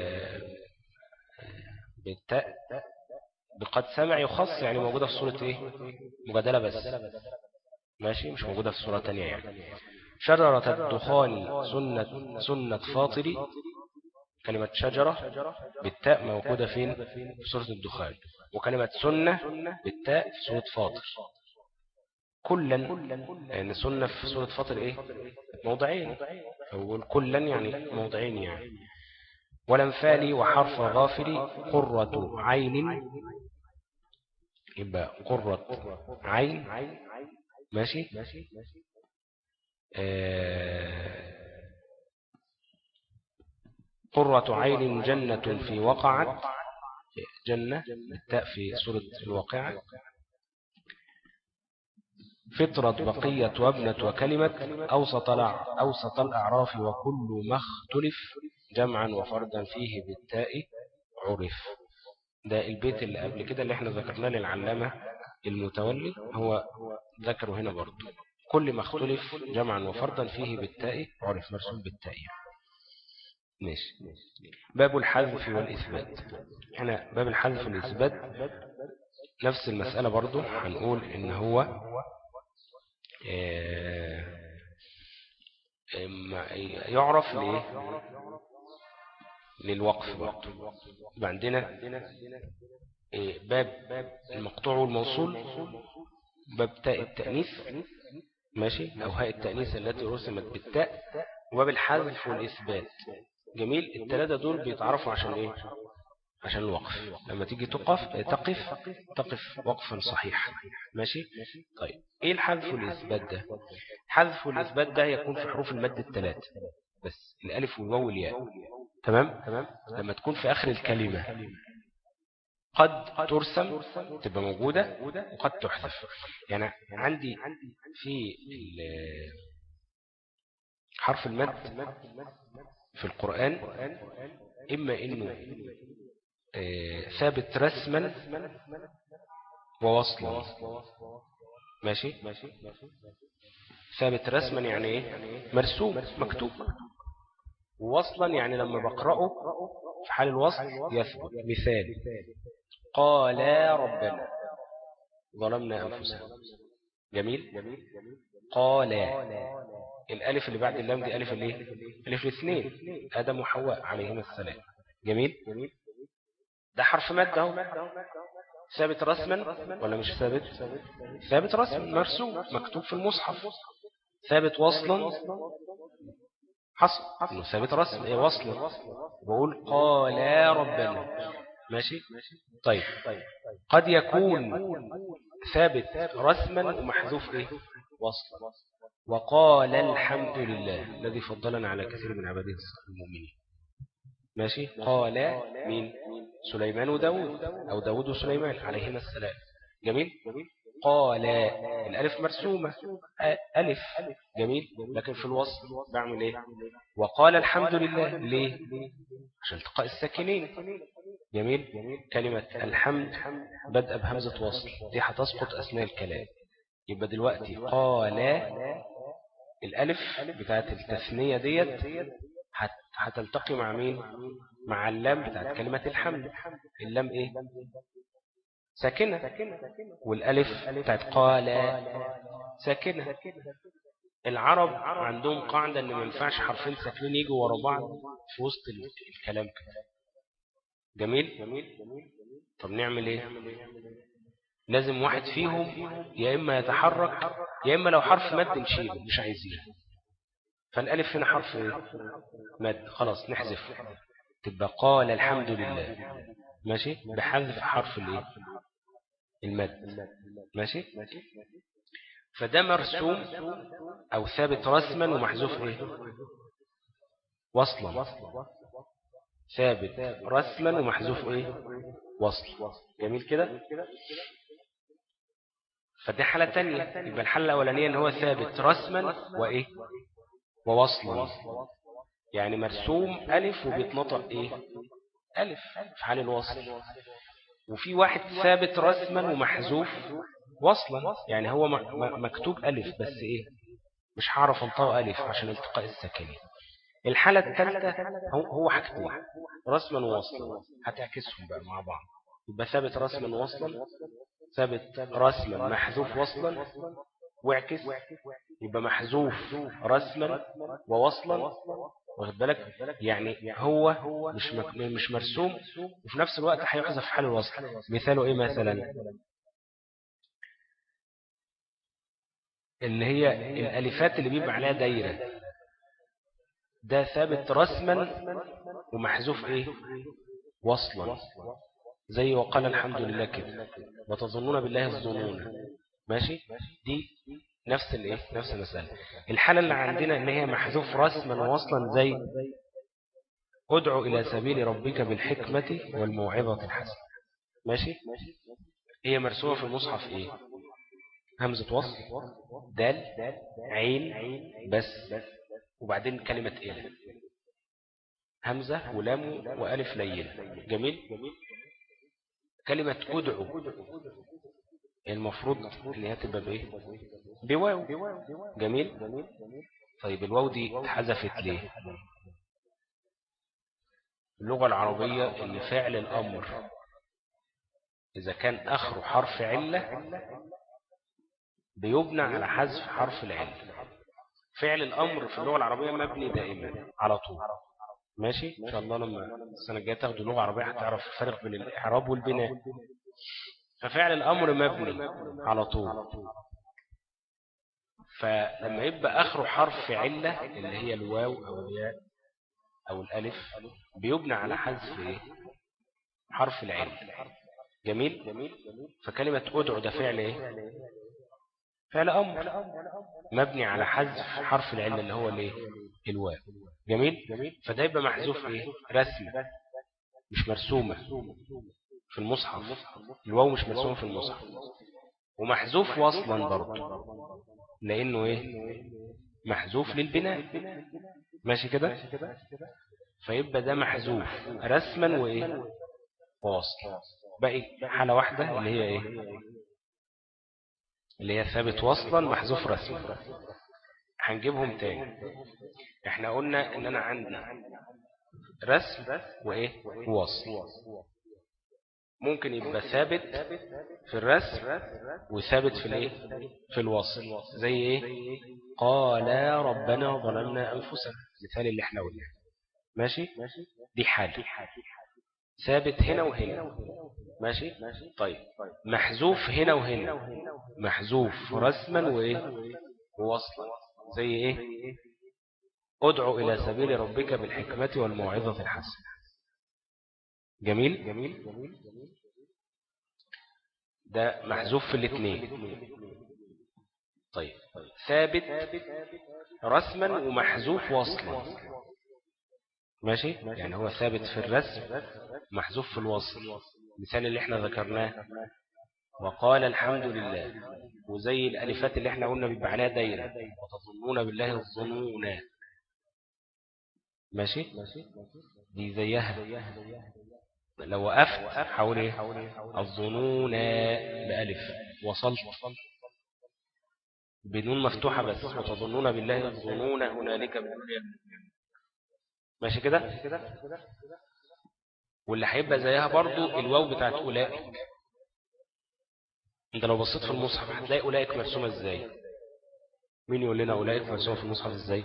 بالتاء بقد سمع يخص يعني موجودة في سورة ايه مجادلة بس ماشي مش موجودة في سورة تانية يعني شجرة الدخان سنة, سنة فاطري كلمة شجرة بالتاء موجودة فين في سورة الدخان وكلمة سنة بالتاء في سورة فاطر كلا يعني سنة في سورة فاطر ايه موضعين أقول كلا يعني موضعين يعني ولنفالي وحرف غافل قرة عين يبقى قرة عين ماشي آه قرة عين جنة في وقعت جنة التاء في سورة الواقعة فطرة بقية وابنة وكلمة أوسط, أوسط الأعراف وكل ما اختلف جمعا وفردا فيه بالتاء عرف ده البيت اللي قبل كده اللي احنا ذكرناه للعلامة المتولي هو ذكره هنا برضو كل ما اختلف جمعا وفردا فيه بالتاء عرف مرسوم بالتاء ماشي باب الحذف والإثبات هنا باب الحذف والإثبات نفس المسألة برضو هنقول إن هو يعرف ليه للوقف برضو عندنا باب المقطوع والموصول باب تاء التأنيث ماشي أو هاء التأنيث التي رسمت بالتاء وباب الحذف والإثبات جميل الثلاثة دول بيتعرفوا عشان إيه عشان الوقف لما تيجي تقف تقف تقف وقفا صحيحا ماشي طيب ايه الحذف والإثبات ده الحذف والإثبات ده يكون في حروف المد الثلاث بس الألف والواو والياء تمام تمام لما تكون في آخر الكلمة قد ترسم تبقى موجودة وقد تحذف يعني عندي في حرف المد في القرآن إما إنه ثابت رسما ووصلا ماشي ثابت رسما يعني ايه مرسوم مكتوب ووصلا يعني لما بقرأه في حال الوصل يثبت مثال قال ربنا ظلمنا أنفسنا جميل قال الألف اللي بعد اللام دي ألف الايه ألف الاثنين آدم وحواء عليهما السلام جميل ده حرف مد اهو ثابت رسما ولا مش ثابت ثابت رسما مرسوم مكتوب في المصحف ثابت وصلا حصل انه ثابت رسم ايه وصلا بقول قال ربنا ماشي طيب قد يكون ثابت رسما ومحذوف ايه وصلا وقال الحمد لله الذي فضلنا على كثير من عباده المؤمنين ماشي قال مين سليمان وداود أو داود وسليمان عليهما السلام جميل قال الألف مرسومة ألف جميل لكن في الوصل بعمل إيه وقال الحمد لله ليه عشان التقاء الساكنين جميل كلمة الحمد بدأ بهمزة وصل دي هتسقط أثناء الكلام يبقى دلوقتي قال الألف بتاعت التثنية ديت هتلتقي مع مين مع اللام بتاعت كلمة الحمد اللام ايه ساكنة والألف بتاعت قال ساكنة العرب عندهم قاعدة ان ما ينفعش حرفين ساكنين يجوا ورا بعض في وسط الكلام كده جميل طب نعمل ايه لازم واحد فيهم يا اما يتحرك يا اما لو حرف مد نشيله مش عايزين فالالف هنا حرف ايه مد خلاص نحذف تبقى قال الحمد لله ماشي بحذف حرف الايه المد ماشي فده مرسوم او ثابت رسما ومحذوف ايه وصلا ثابت رسما ومحذوف ايه وصل جميل كده فدي حالة تانية يبقى الحالة الأولانية ان هو ثابت رسما وإيه ووصلا يعني مرسوم ألف وبيتنطق إيه ألف في حال الوصل وفي واحد ثابت رسما ومحذوف وصلا يعني هو مكتوب ألف بس إيه مش هعرف انطقه ألف عشان التقاء الساكنين الحالة الثالثة هو حاجتين رسما ووصلا هتعكسهم بقى مع بعض يبقى ثابت رسما ووصلا ثابت رسما محذوف وصلا واعكس يبقى محذوف رسما ووصلا واخد بالك يعني هو مش مش مرسوم وفي نفس الوقت هيحذف حال الوصل مثاله ايه مثلا اللي هي الالفات اللي بيبقى عليها دايره ده ثابت رسما ومحذوف ايه وصلا زي وقال الحمد لله كده وتظنون بالله الظنون ماشي دي نفس الايه نفس المسألة الحالة اللي عندنا ان هي محذوف رسما ووصلا زي ادعو الى سبيل ربك بالحكمة والموعظة الحسنة ماشي هي مرسومة في المصحف ايه همزة وصل دال عين بس وبعدين كلمة إيه همزة ولام وألف لين جميل كلمة أدعو المفروض ان هي تبقى بايه بواو جميل طيب الواو دي اتحذفت ليه اللغة العربية ان فعل الامر اذا كان اخره حرف علة بيبنى على حذف حرف العلة فعل الامر في اللغة العربية مبني دائما على طول ماشي ان شاء الله لما السنة الجاية تاخدوا لغة عربية هتعرف الفرق بين الاعراب والبناء ففعل الأمر مبني على طول فلما يبقى آخره حرف علة اللي هي الواو أو الياء أو الألف بيبنى على حذف إيه؟ حرف العلة جميل فكلمة أدعو ده فعل إيه فعل أمر مبني على حذف حرف العلة اللي هو الإيه الواو جميل فده يبقى محذوف إيه رسمة مش مرسومة في المصحف الواو مش مرسوم في المصحف ومحذوف وصلا برضه لانه ايه محذوف للبناء ماشي كده فيبقى ده محذوف رسما وايه ووصل باقي حالة واحدة اللي هي ايه اللي هي ثابت وصلا محذوف رسما هنجيبهم تاني احنا قلنا ان انا عندي رسم وايه ووصل ممكن يبقى ثابت في الرسم وثابت في الايه في الوصل زي ايه قال ربنا ظلمنا انفسنا مثال اللي احنا قلناه ماشي دي حاجه ثابت هنا وهنا ماشي طيب محذوف هنا وهنا محذوف رسما وايه ووصلا زي ايه ادعو الى سبيل ربك بالحكمه والموعظه الحسنه جميل جميل ده محذوف في الاثنين طيب ثابت رسما ومحذوف وصلا ماشي يعني هو ثابت في الرسم محذوف في الوصل مثال اللي احنا ذكرناه وقال الحمد لله وزي الألفات اللي احنا قلنا بيبقى عليها دايرة وتظنون بالله الظنون ماشي دي زيها لو وقفت حول ايه الظنون بألف وصلت بدون مفتوحة بس وتظنون بالله الظنون هنالك بالدنيا ماشي كده واللي هيبقى زيها برضو الواو بتاعت أولئك انت لو بصيت في المصحف هتلاقي أولئك مرسومة ازاي مين يقول لنا أولئك مرسومة في المصحف ازاي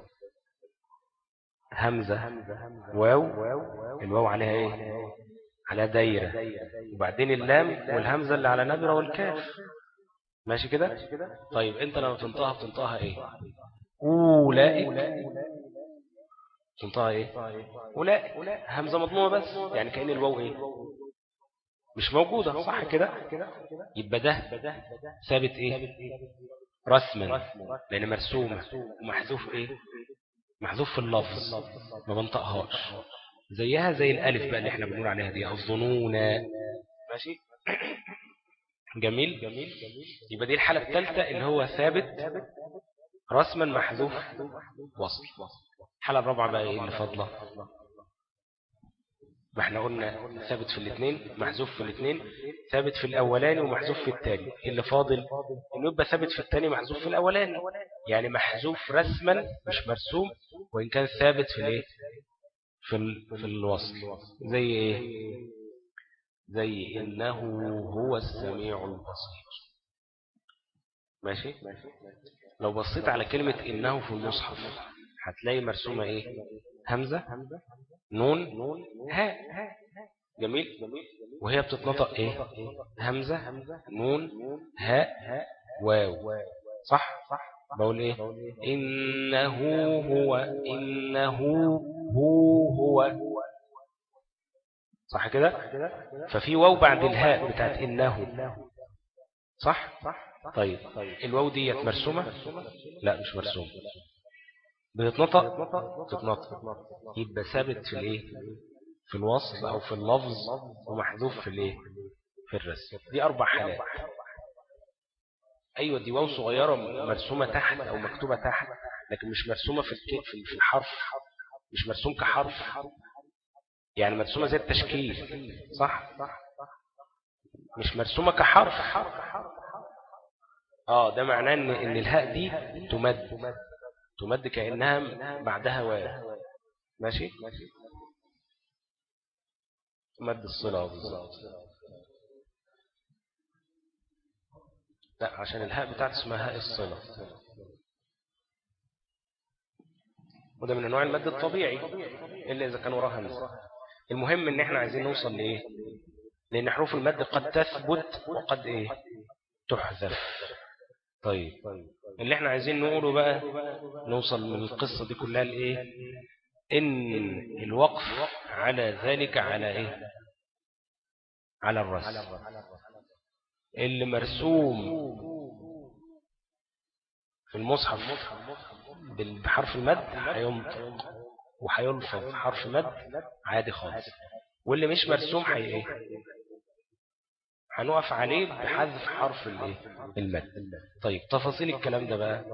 همزة واو الواو عليها ايه على دايرة وبعدين اللام والهمزة اللي على نبرة والكاف ماشي كده طيب انت لما تنطقها بتنطقها ايه أولئك تنطقها ايه أولئك همزة مضمومة بس يعني كأن الواو ايه مش موجودة صح كده يبقى ده ثابت ايه رسما لان مرسومة ومحذوف ايه محذوف في اللفظ ما بنطقهاش زيها زي الالف بقى اللي احنا بنقول عليها دي الظنون ماشي جميل يبقى دي الحالة الثالثة اللي هو ثابت رسما محذوف وصل الحالة الرابعة بقى ايه اللي فاضله ما احنا قلنا ثابت في الاثنين محذوف في الاثنين ثابت في الاولاني ومحذوف في الثاني اللي فاضل انه يبقى ثابت في الثاني محذوف في الاولاني يعني محذوف رسما مش مرسوم وان كان ثابت في الايه في ال... في الوصل زي ايه زي انه هو السميع البصير ماشي لو بصيت على كلمة انه في المصحف هتلاقي مرسومة ايه همزة نون هاء جميل وهي بتتنطق ايه همزة نون هاء واو صح بقول ايه انه هو انه هو هو صح كده ففي واو بعد الهاء بتاعت انه صح طيب الواو ديت مرسومة لا مش مرسومة بتتنطق تتنطق يبقى ثابت في الايه في الوصف او في اللفظ ومحذوف في الايه في الرسم دي اربع حالات ايوه دي واو صغيره مرسومه تحت او مكتوبه تحت لكن مش مرسومه في في الحرف مش مرسوم كحرف يعني مرسومه زي التشكيل صح مش مرسومه كحرف اه ده معناه ان ان الهاء دي تمد تمد كأنها بعدها واو ماشي مد الصلة بالظبط لا عشان الهاء بتاعت اسمها هاء الصلة وده من انواع المد الطبيعي الا اذا كان وراها همزه المهم ان احنا عايزين نوصل لايه لان حروف المد قد تثبت وقد ايه تحذف طيب اللي احنا عايزين نقوله بقى نوصل من القصة دي كلها لإيه إن الوقف على ذلك على إيه على الرسم اللي مرسوم في المصحف بحرف المد هينطق وهيلفظ حرف مد عادي خالص واللي مش مرسوم هي ايه هنقف عليه بحذف حرف الايه المد طيب تفاصيل الكلام ده بقى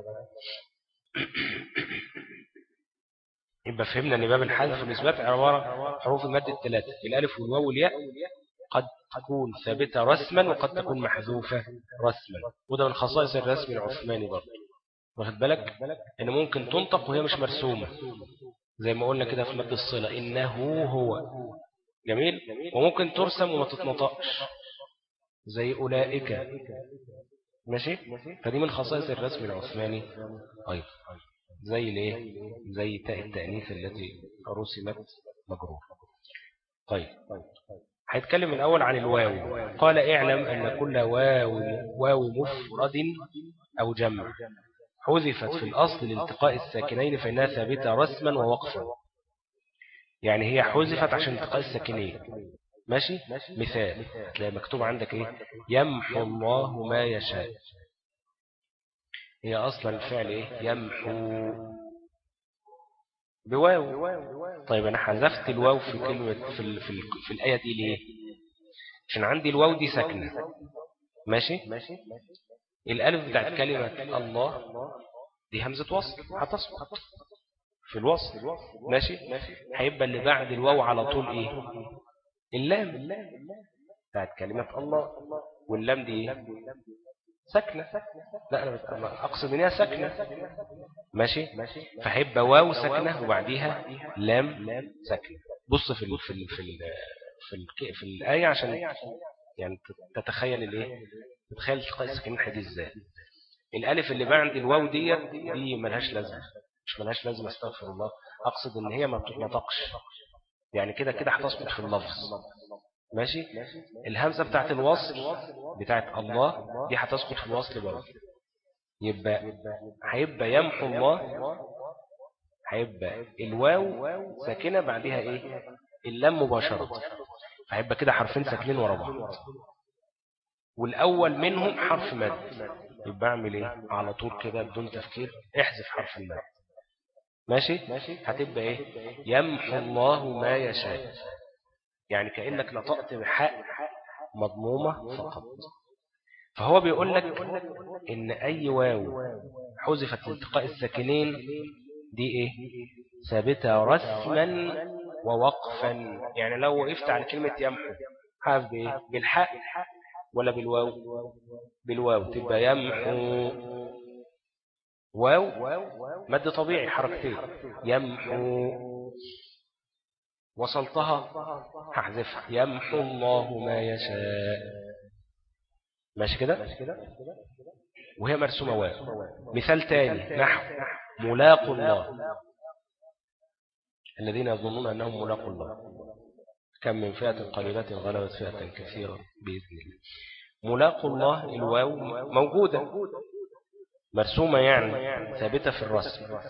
يبقى فهمنا ان باب الحذف والإثبات عبارة حروف المد الثلاثة الألف والواو والياء قد تكون ثابتة رسما وقد تكون محذوفة رسما وده من خصائص الرسم العثماني برضه واخد بالك ان ممكن تنطق وهي مش مرسومة زي ما قلنا كده في مد الصلة إنه هو جميل وممكن ترسم وما تتنطقش زي أولئك ماشي فدي من خصائص الرسم العثماني أيضا زي الايه زي تاء التأنيث التي رسمت مجرور طيب هيتكلم الأول عن الواو قال اعلم أن كل واو واو مفرد أو جمع حذفت في الأصل لالتقاء الساكنين فإنها ثابتة رسما ووقفا يعني هي حذفت عشان التقاء الساكنين ماشي مثال هتلاقي مكتوب عندك ايه يمحو الله ما يشاء هي اصلا الفعل ايه يمحو بواو طيب أنا حذفت الواو في كلمة في, ال... في, ال... في الآية دي ليه عشان عندي الواو دي ساكنة ماشي الألف بتاعت كلمة الله دي همزة وصل هتصبح في الوصل ماشي هيبقى اللي بعد الواو على طول ايه اللام بتاعت كلمة الله واللام دي ايه سكنة لا أنا أقصد إنها سكنة ماشي فهيبقى واو سكنة وبعديها لام سكنة بص في ال في ال في ال في, ال في الآية عشان يعني تتخيل الايه تتخيل التقاء السكنين هيجي ازاي الالف اللي بعد الواو دي دي ملهاش لازمه مش ملهاش لازمه استغفر الله اقصد ان هي ما بتتنطقش يعني كده كده هتصبح في اللفظ ماشي الهمزه بتاعت الوصل بتاعت الله دي هتسقط في الوصل برضه يبقى هيبقى يمحو الله هيبقى الواو ساكنه بعدها ايه اللام مباشره فهيبقى كده حرفين ساكنين ورا بعض والأول منهم حرف مد يبقى أعمل إيه على طول كده بدون تفكير احذف حرف المد ماشي هتبقى إيه يمحو الله ما يشاء يعني كأنك نطقت بحق مضمومة فقط فهو بيقول لك إن أي واو حذفت التقاء الساكنين دي إيه ثابتة رسما ووقفا يعني لو وقفت على كلمة يمحو حاف بإيه بالحق ولا بالواو بالواو تبقى يمحو واو مد طبيعي حركتين يمحو وصلتها هحذفها يمحو الله ما يشاء ماشي كده وهي مرسومة واو مثال تاني نحو ملاق الله الذين يظنون أنهم ملاق الله كم من فئة قليلة غلبت فئة كثيرة بإذن الله ملاق الله الواو موجودة مرسومة يعني ثابتة في الرسم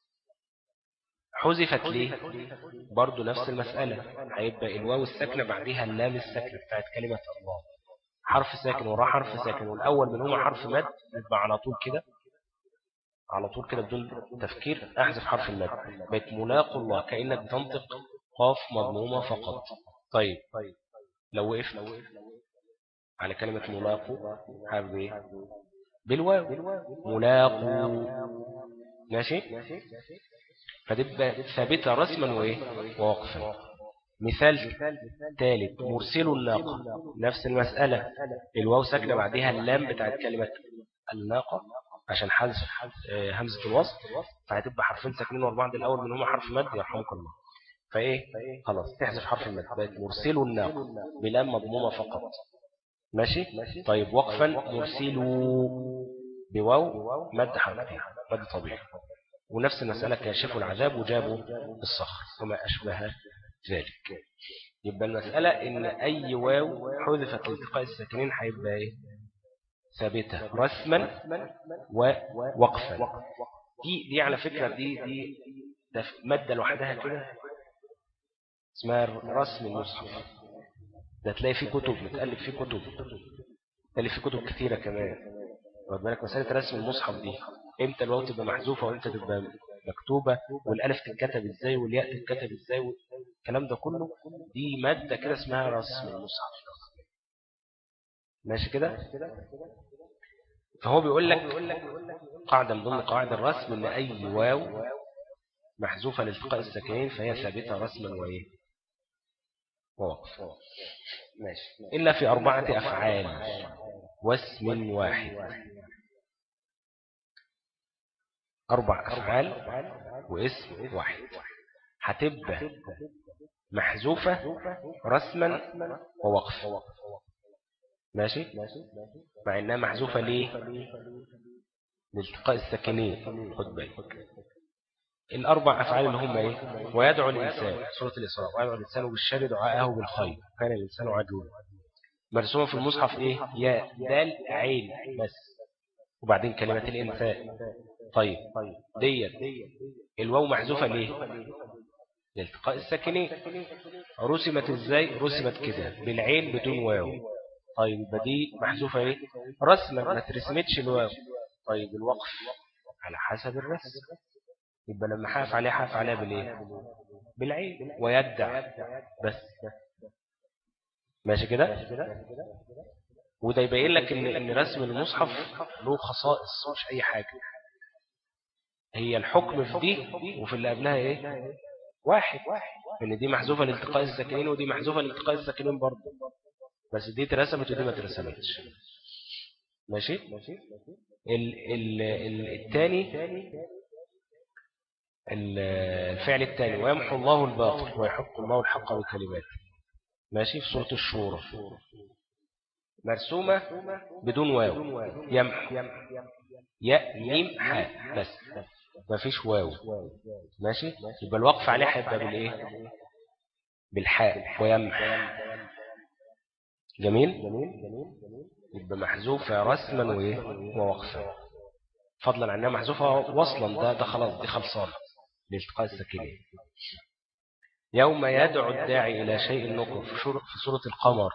حذفت ليه برضو نفس المسألة هيبقى الواو الساكنة بعدها اللام الساكنة بتاعت كلمة الله حرف ساكن وراه حرف ساكن والأول منهما حرف مد يبقى على طول كده على طول كده بدون تفكير أحذف حرف المد بقت ملاق الله كأنك بتنطق قاف مضمومة فقط طيب لو وقف على كلمة ملاقو حابب ايه بالواو ملاقو ماشي فتبقى ثابتة رسما وايه ووقفا مثال ثالث مرسل الناقة نفس المسألة الواو ساكنة بعدها اللام بتاعت كلمة الناقة عشان حذف همزة الوصل فهتبقى حرفين ساكنين ورا بعض الأول منهما حرف مد يرحمك الله فايه خلاص تحذف حرف المد بقت مرسل الناقة بلام مضمومة فقط ماشي طيب وقفا مرسلوا بواو مد حركتين مد طبيعي ونفس المسألة كاشفوا العذاب وجابوا الصخر وما أشبه ذلك يبقى المسألة إن أي واو حذفت لالتقاء الساكنين هيبقى إيه ثابتة رسما ووقفا دي دي على فكرة دي دي مادة لوحدها كده اسمها رسم المصحف ده تلاقي فيه كتب متألف فيه كتب تألف فيه كتب كثيرة كمان واخد بالك مسألة رسم المصحف دي امتى الواو تبقى محذوفة وامتى تبقى مكتوبة والالف تتكتب ازاي والياء تتكتب ازاي والكلام ده كله دي مادة كده اسمها رسم المصحف ماشي كده فهو بيقول لك قاعدة من ضمن قواعد الرسم ان اي واو محذوفة لالتقاء الساكنين فهي ثابتة رسما وايه ووقف ماشي إلا في أربعة أفعال واسم واحد أربع أفعال واسم واحد هتبقى محذوفة رسما ووقف ماشي مع إنها محذوفة ليه لالتقاء الساكنين خد بالك الأربع أفعال اللي هم إيه ويدعو الإنسان سورة الإسراء ويدعو الإنسان بالشر دعاءه بالخير كان الإنسان عجولا مرسومة في المصحف إيه يا دال عين بس وبعدين كلمة الإنسان طيب ديت الواو محذوفة ليه لالتقاء الساكنين رسمت إزاي رسمت كده بالعين بدون واو طيب بدي محذوفة إيه رسمة ما ترسمتش الواو طيب الوقف على حسب الرسم يبقى لما حاف عليه حاف عليها بالايه بالعين ويدع بس ماشي كده وده يبين لك ان ان رسم المصحف له خصائص مش اي حاجه هي الحكم في دي وفي اللي قبلها ايه واحد ان دي محذوفه لالتقاء الساكنين ودي محذوفه لالتقاء الساكنين برضه بس دي اترسمت ودي ما اترسمتش ماشي ال ال ال الثاني الفعل الثاني ويمحو الله الباطل ويحق الله الحق بكلماته ماشي في سورة الشورى مرسومة بدون واو يمحو ياء ميم حاء بس ما فيش واو ماشي يبقى الوقف عليه هيبقى بالايه بالحاء ويمح جميل يبقى محذوفة رسما وايه ووقفا فضلا عنها محذوفة وصلا ده ده خلاص دي خلصانة لالتقاء الساكنين يوم يدعو الداعي إلى شيء نكر في سورة القمر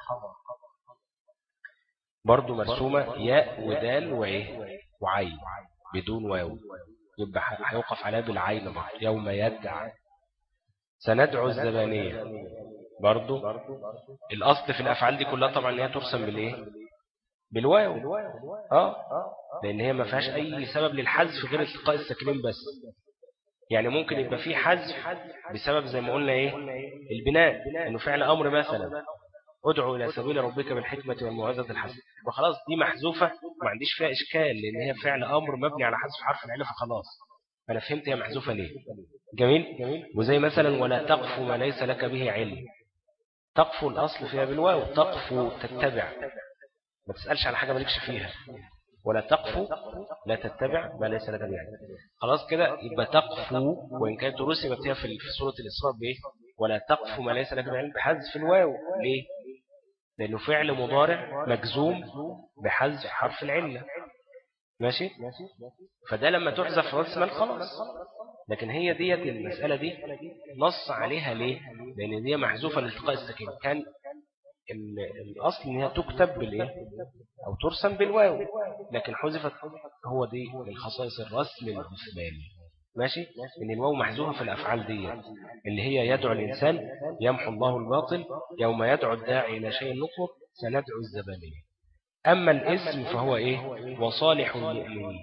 برضو مرسومة ياء ودال وإيه وعين بدون واو يبقى هيوقف عليها بالعين برضو يوم يدعى سندعو الزبانية برضو الأصل في الأفعال دي كلها طبعا هي ترسم بالإيه بالواو اه لأن هي ما فيهاش أي سبب للحذف غير التقاء الساكنين بس يعني ممكن يبقى فيه حذف بسبب زي ما قلنا ايه البناء انه فعل امر مثلا ادعو الى سبيل ربك بالحكمه والموعظه الحسنه وخلاص دي محذوفه ما عنديش فيها اشكال لان هي فعل امر مبني على حذف حرف العله فخلاص انا فهمت هي محذوفه ليه جميل وزي مثلا ولا تقف ما ليس لك به علم تقف الاصل فيها بالواو تقف تتبع ما تسالش على حاجه مالكش فيها ولا تقفو لا تتبع ما ليس لك به خلاص كده يبقى تقفو وإن كانت رسمت فيها في سورة الإسراء بإيه ولا تقفو ما ليس لك به بحذف الواو ليه لأنه فعل مضارع مجزوم بحذف حرف العلة ماشي فده لما تحذف رسما خلاص لكن هي ديت المسألة دي نص عليها ليه لأن دي محذوفة لالتقاء السكين كان الأصل إنها تكتب بالإيه أو ترسم بالواو لكن حذفت هو دي من خصائص الرسم العثماني ماشي إن الواو محذوفة في الأفعال دي اللي هي يدعو الإنسان يمحو الله الباطل يوم يدعو الداعي إلى شيء نقر سندعو الزبانية أما الاسم فهو إيه وصالح المؤمنين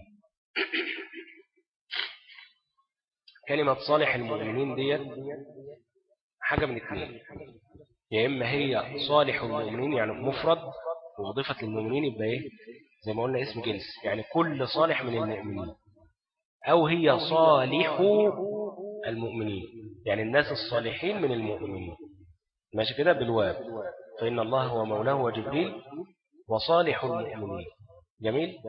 كلمة صالح المؤمنين ديت حاجة من اثنين يا إما هي صالح المؤمنين يعني مفرد وأضيفت للمؤمنين يبقى إيه زي ما قلنا اسم جنس يعني كل صالح من المؤمنين أو هي صالح المؤمنين يعني الناس الصالحين من المؤمنين ماشي كده بالواب فإن الله هو مولاه وجبريل وصالح المؤمنين جميل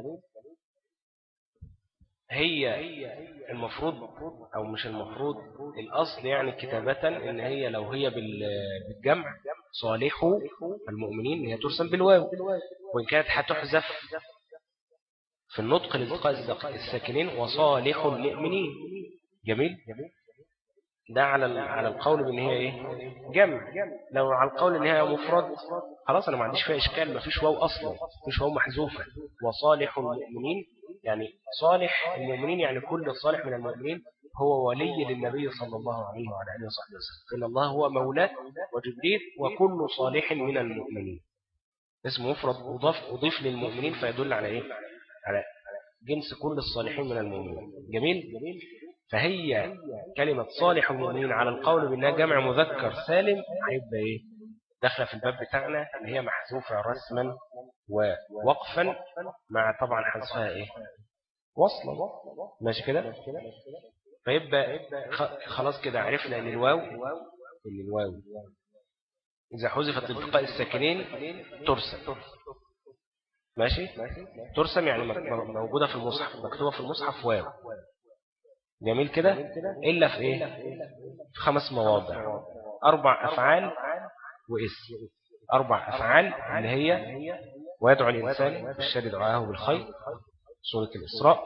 هي المفروض أو مش المفروض الأصل يعني كتابة إن هي لو هي بالجمع صالح المؤمنين هي ترسم بالواو وإن كانت هتحذف في النطق لالتقاء الساكنين وصالح المؤمنين جميل ده على على القول بان هي ايه جمع لو على القول ان هي مفرد خلاص انا ما عنديش فيها اشكال ما فيش واو اصلا مفيش واو محذوفه وصالح المؤمنين يعني صالح المؤمنين يعني كل صالح من المؤمنين هو ولي للنبي صلى الله عليه وعلى اله وصحبه وسلم ان الله هو مولاه وجبريل وكل صالح من المؤمنين اسم مفرد اضاف اضيف للمؤمنين فيدل على ايه على جنس كل الصالحين من المؤمنين جميل فهي كلمة صالح المؤمنين على القول بأنها جمع مذكر سالم هيبقى إيه داخله في الباب بتاعنا اللي هي محذوفة رسما ووقفا مع طبعا حذفها إيه وصلا ماشي كده فيبقى خلاص كده عرفنا ان الواو ان الواو إذا حذفت التقاء الساكنين ترسم ماشي ترسم يعني موجودة في المصحف مكتوبة في المصحف واو جميل كده إلا في إيه في خمس مواضع أربع أفعال واسم أربع أفعال اللي هي ويدعو الإنسان بالشر دعاه بالخير سورة الإسراء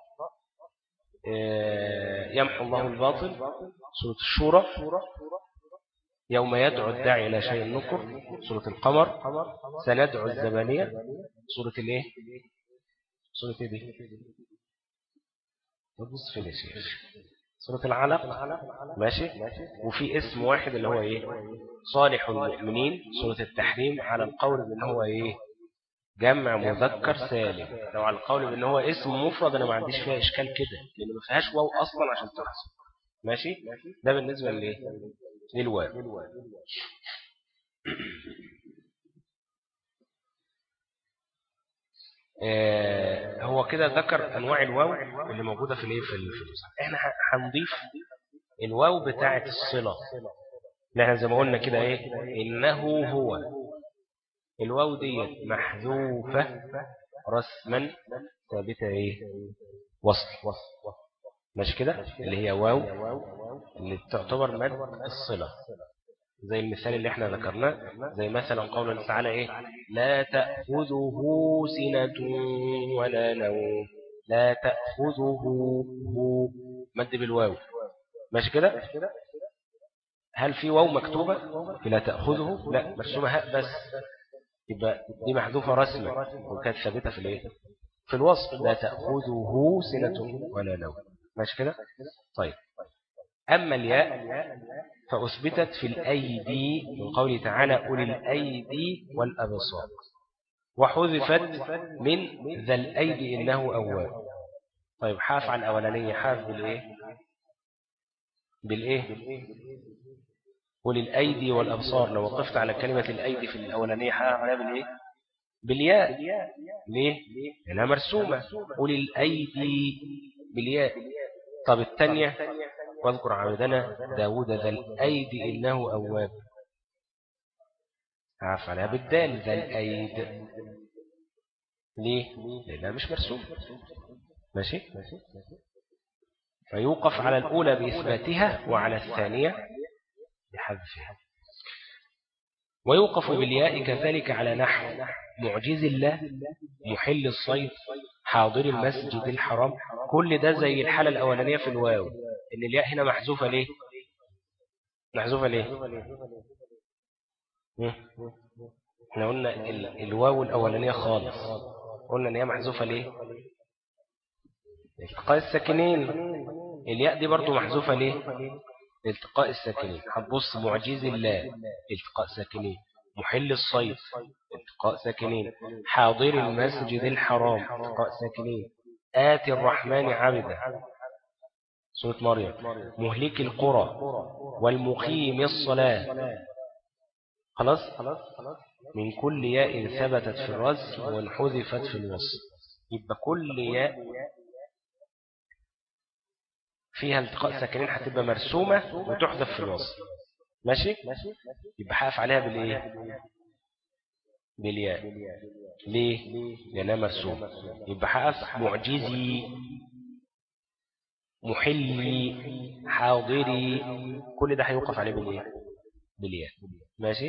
يمحو الله الباطل سورة الشورى يوم يدعو الداعي إلى شيء النكر سورة القمر سندعو الزبانية سورة الايه سورة ايه دي تبص في الشيخ سورة العلق ماشي وفي اسم واحد اللي هو ايه صالح المؤمنين سورة التحريم على القول بان هو ايه جمع مذكر سالم لو على القول بان هو اسم مفرد انا ما عنديش فيها اشكال كده لان ما فيهاش واو اصلا عشان تحسب ماشي ده بالنسبة لايه للواو آه هو كده ذكر انواع الواو اللي موجودة في الايه في المصحف احنا هنضيف الواو بتاعة الصلة احنا زي ما قلنا كده ايه انه هو الواو ديت محذوفة رسما ثابتة ايه وصل ماشي كده اللي هي واو اللي تعتبر مد الصلة زي المثال اللي احنا ذكرناه زي مثلا قول الله تعالى ايه لا تأخذه سنة ولا نوم لا تأخذه هو مد بالواو ماشي كده هل في واو مكتوبة لا تأخذه لا مرسومة هاء بس يبقى دي محذوفة رسمة وكانت ثابتة في الايه في الوصف لا تأخذه سنة ولا نوم ماشي كده طيب أما الياء فأثبتت في الأيدي من قوله تعالى أولي الأيدي والأبصار وحذفت من ذا الأيدي إنه أواب طيب حاف عن الأولانية حاف بالإيه بالإيه أولي الأيدي والأبصار لو وقفت على كلمة الأيدي في الأولانية حاف عليها بالإيه بالياء ليه لأنها مرسومة أولي الأيدي بالياء طب الثانية واذكر عبدنا داود ذا الأيدي إنه أواب عف عليها بالدال ذا الأيد ليه؟ لأنها مش مرسوم ماشي؟ فيوقف على الأولى بإثباتها وعلى الثانية بحذفها ويوقف بالياء كذلك على نحو معجز الله محل الصيد حاضر المسجد الحرام كل ده زي الحالة الأولانية في الواو إن الياء هنا محذوفة ليه محذوفة ليه احنا قلنا الواو الأولانية خالص قلنا إن هي محذوفة ليه التقاء الساكنين الياء دي برضو محذوفة ليه التقاء الساكنين هتبص معجز الله التقاء ساكنين محل الصيد التقاء ساكنين حاضر المسجد الحرام التقاء ساكنين آتي الرحمن عبدا سورة مريم مهلك القرى والمقيم الصلاة خلاص من كل ياء ثبتت في الرز وانحذفت في الوصف يبقى كل ياء فيها التقاء ساكنين هتبقى مرسومة وتحذف في الوصف ماشي يبقى حقف عليها بالايه بالياء ليه لانها مرسومة يبقى حقف معجزي محلي حاضري كل ده هيوقف عليه بالايه بالياء ماشي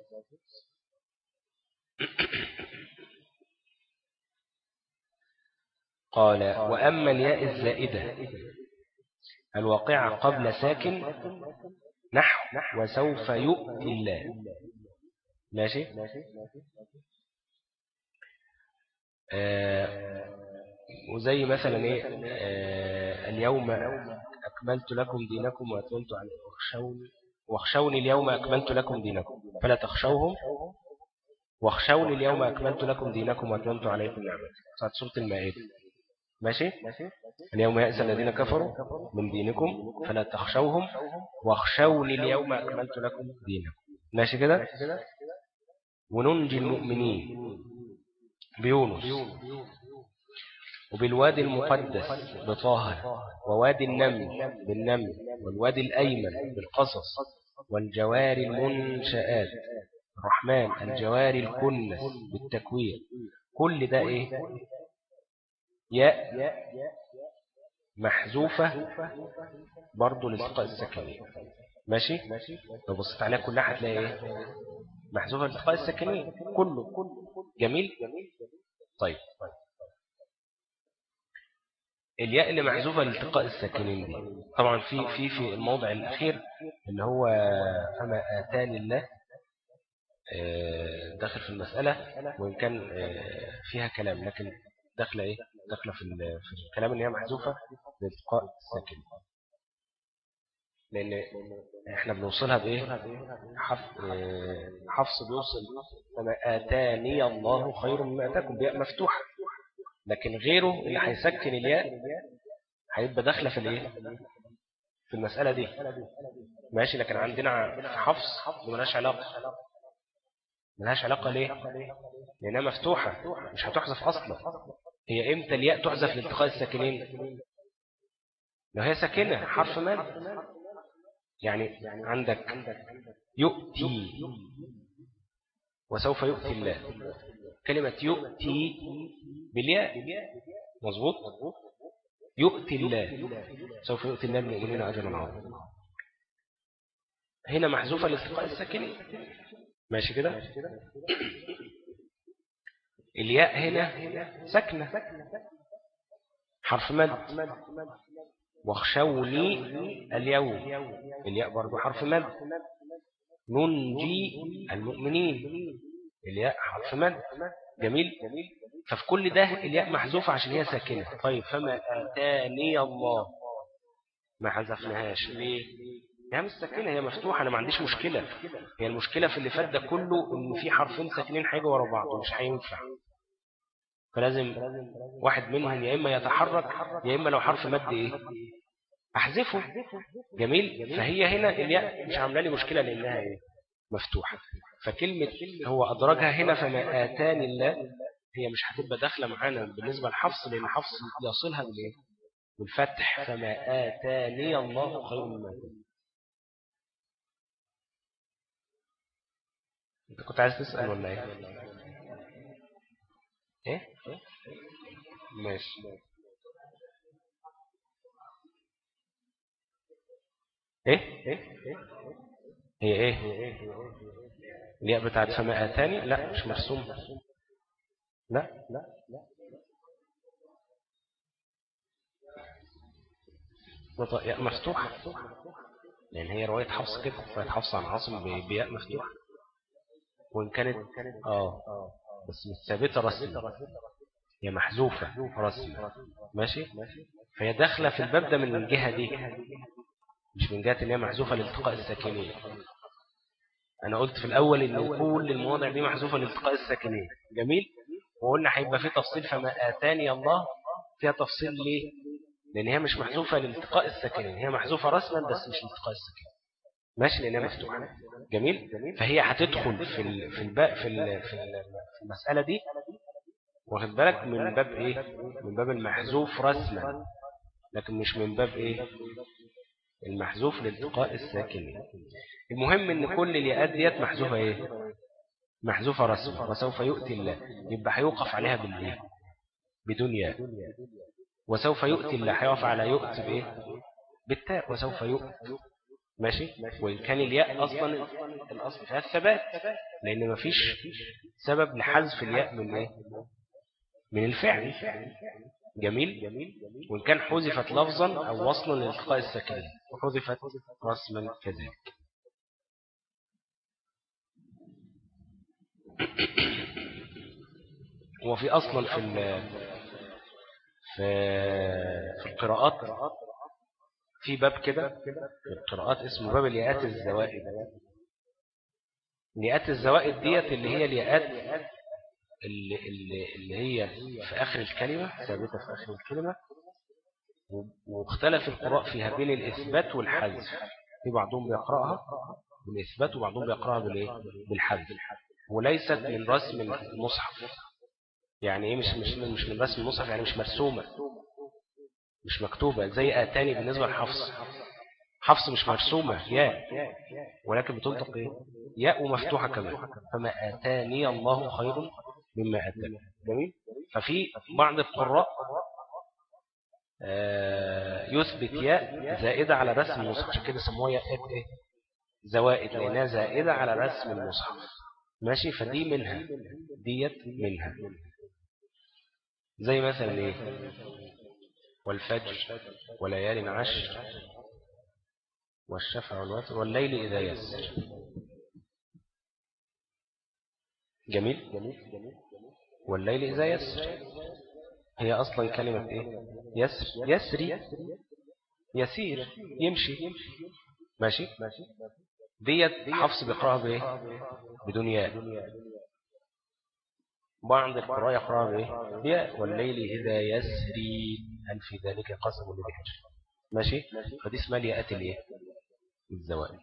قال وأما الياء الزائدة الواقعة قبل ساكن نحو وسوف يؤتي الله ماشي آه وزي مثلا ايه آه اليوم أكملت لكم دينكم وأتممت عليكم واخشوني واخشوني اليوم أكملت لكم دينكم فلا تخشوهم واخشوني اليوم أكملت لكم دينكم وأتممت عليكم نعمتي صارت سورة المائدة ماشي اليوم يأس الذين كفروا من دينكم فلا تخشوهم واخشوني اليوم أكملت لكم دينكم ماشي كده وننجي المؤمنين بيونس وبالوادي المقدس بطه ووادي النمل بالنمل والوادي الأيمن بالقصص والجوار المنشآت الرحمن الجوار الكنس بالتكوير كل ده ايه ياء محذوفة برضو لالتقاء السكنين ماشي لو بصيت عليها كلها هتلاقي ايه محذوفة لالتقاء السكنين كله جميل طيب الياء اللي محذوفة لالتقاء الساكنين دي طبعا في في في الموضع الأخير اللي هو فما آتاني الله داخل في المسألة وإن كان فيها كلام لكن داخله ايه داخله في في الكلام اللي هي محذوفه لالتقاء الساكن لأن احنا بنوصلها بإيه حف... آه، حفص بيوصل فما آتاني الله خير مما آتاكم بياء مفتوحة لكن غيره اللي هيسكن الياء هيبقى داخله في الايه في المسألة دي ماشي لكن عندنا في حفص ملهاش علاقة ملهاش علاقة ليه لأنها مفتوحة مش هتحذف أصلا هي إمتى الياء تحذف لالتقاء الساكنين لو هي ساكنة حرف مال يعني عندك يؤتي وسوف يؤتي الله كلمة يؤتي بالياء مظبوط يؤتي الله سوف يؤتي الله المؤمنين أجرا عظيما هنا محذوفة لالتقاء الساكنين ماشي كده الياء هنا سكنة حرف مد واخشوني اليوم الياء برضو حرف مد ننجي المؤمنين الياء حرف مد جميل ففي كل ده الياء محذوفة عشان هي ساكنة طيب فما آتاني الله ما حذفناهاش ليه هي مش ساكنة هي مفتوحة أنا ما عنديش مشكلة هي المشكلة في اللي فات ده كله إن في حرفين ساكنين حاجة ورا بعض ومش هينفع فلازم واحد منهم يا إما يتحرك يا إما لو حرف مد إيه أحذفه جميل فهي هنا الياء مش عامله لي مشكلة لأنها إيه مفتوحة فكلمة هو أدرجها هنا فما آتاني الله هي مش هتبقى داخلة معانا بالنسبة لحفص لأن حفص يصلها بالإيه بالفتح فما آتاني الله خير مما آتاني انت كنت عايز تسأل ولا ايه ايه ماشي ايه هي ايه الياء بتاعت فما اتاني لا مش مرسوم لا لا ياء مفتوحة لأن هي رواية حفص كده رواية حفص عن عاصم بياء مفتوحة وإن كانت آه بس مش ثابتة رسمي هي محذوفة رسمي ماشي فهي داخلة في الباب ده من الجهة دي مش من جهة ان هي محذوفة لالتقاء الساكنين أنا قلت في الأول إن كل المواضع دي محذوفة لالتقاء الساكنين جميل وقلنا هيبقى في تفصيل فما آتاني الله فيها تفصيل ليه لأن هي مش محذوفة لالتقاء الساكنين هي محذوفة رسما بس مش لالتقاء الساكنين ماشي لأنها مفتوحة جميل فهي هتدخل في ال في الباء في ال في المسألة دي واخد بالك من باب ايه من باب المحذوف رسما لكن مش من باب ايه المحذوف لالتقاء الساكنين المهم ان كل الياءات ديت محذوفه ايه محذوفه رسما وسوف يؤتي الله يبقى هيوقف عليها بالايه بدون ياء وسوف يؤتي الله هيقف على يؤتي بايه بالتاء وسوف يؤتي ماشي وإن كان الياء أصلا الأصل فيها الثبات لأن مفيش سبب لحذف الياء من إيه من الفعل جميل وإن كان حذفت لفظا أو وصلا لالتقاء الساكنين وحذفت رسما كذلك وفي أصلا في في في القراءات في باب كده في القراءات اسمه باب الياءات الزوائد الياءات الزوائد ديت اللي هي الياءات اللي, اللي, اللي هي في آخر الكلمة ثابتة في آخر الكلمة واختلف القراء فيها بين الإثبات والحذف في بعضهم بيقرأها بالإثبات وبعضهم بيقرأها بالإيه؟ بالحذف وليست من رسم المصحف يعني إيه مش مش مش من رسم المصحف يعني مش مرسومة مش مكتوبة زي آتاني بالنسبة لحفص حفص مش مرسومة ياء ولكن بتنطق إيه؟ ياء ومفتوحة كمان فما آتاني الله خير مما آتاني جميل ففي بعض القراء يثبت ياء زائدة على رسم المصحف عشان كده سموها ياء ايه زوائد لأنها زائدة على رسم المصحف ماشي فدي منها ديت منها زي مثلا ايه والفجر وليال عشر والشفع والوتر والليل إذا يسر جميل والليل إذا يسر هي أصلا كلمة إيه يسر يسري يسير يمشي ماشي ديت حفص بيقرأها بايه بدون ياء بعض القراء يقرأها بايه بياء والليل إذا يسري هل في ذلك قسم لبحر ماشي فدي اسمها الياءات الايه الزوائد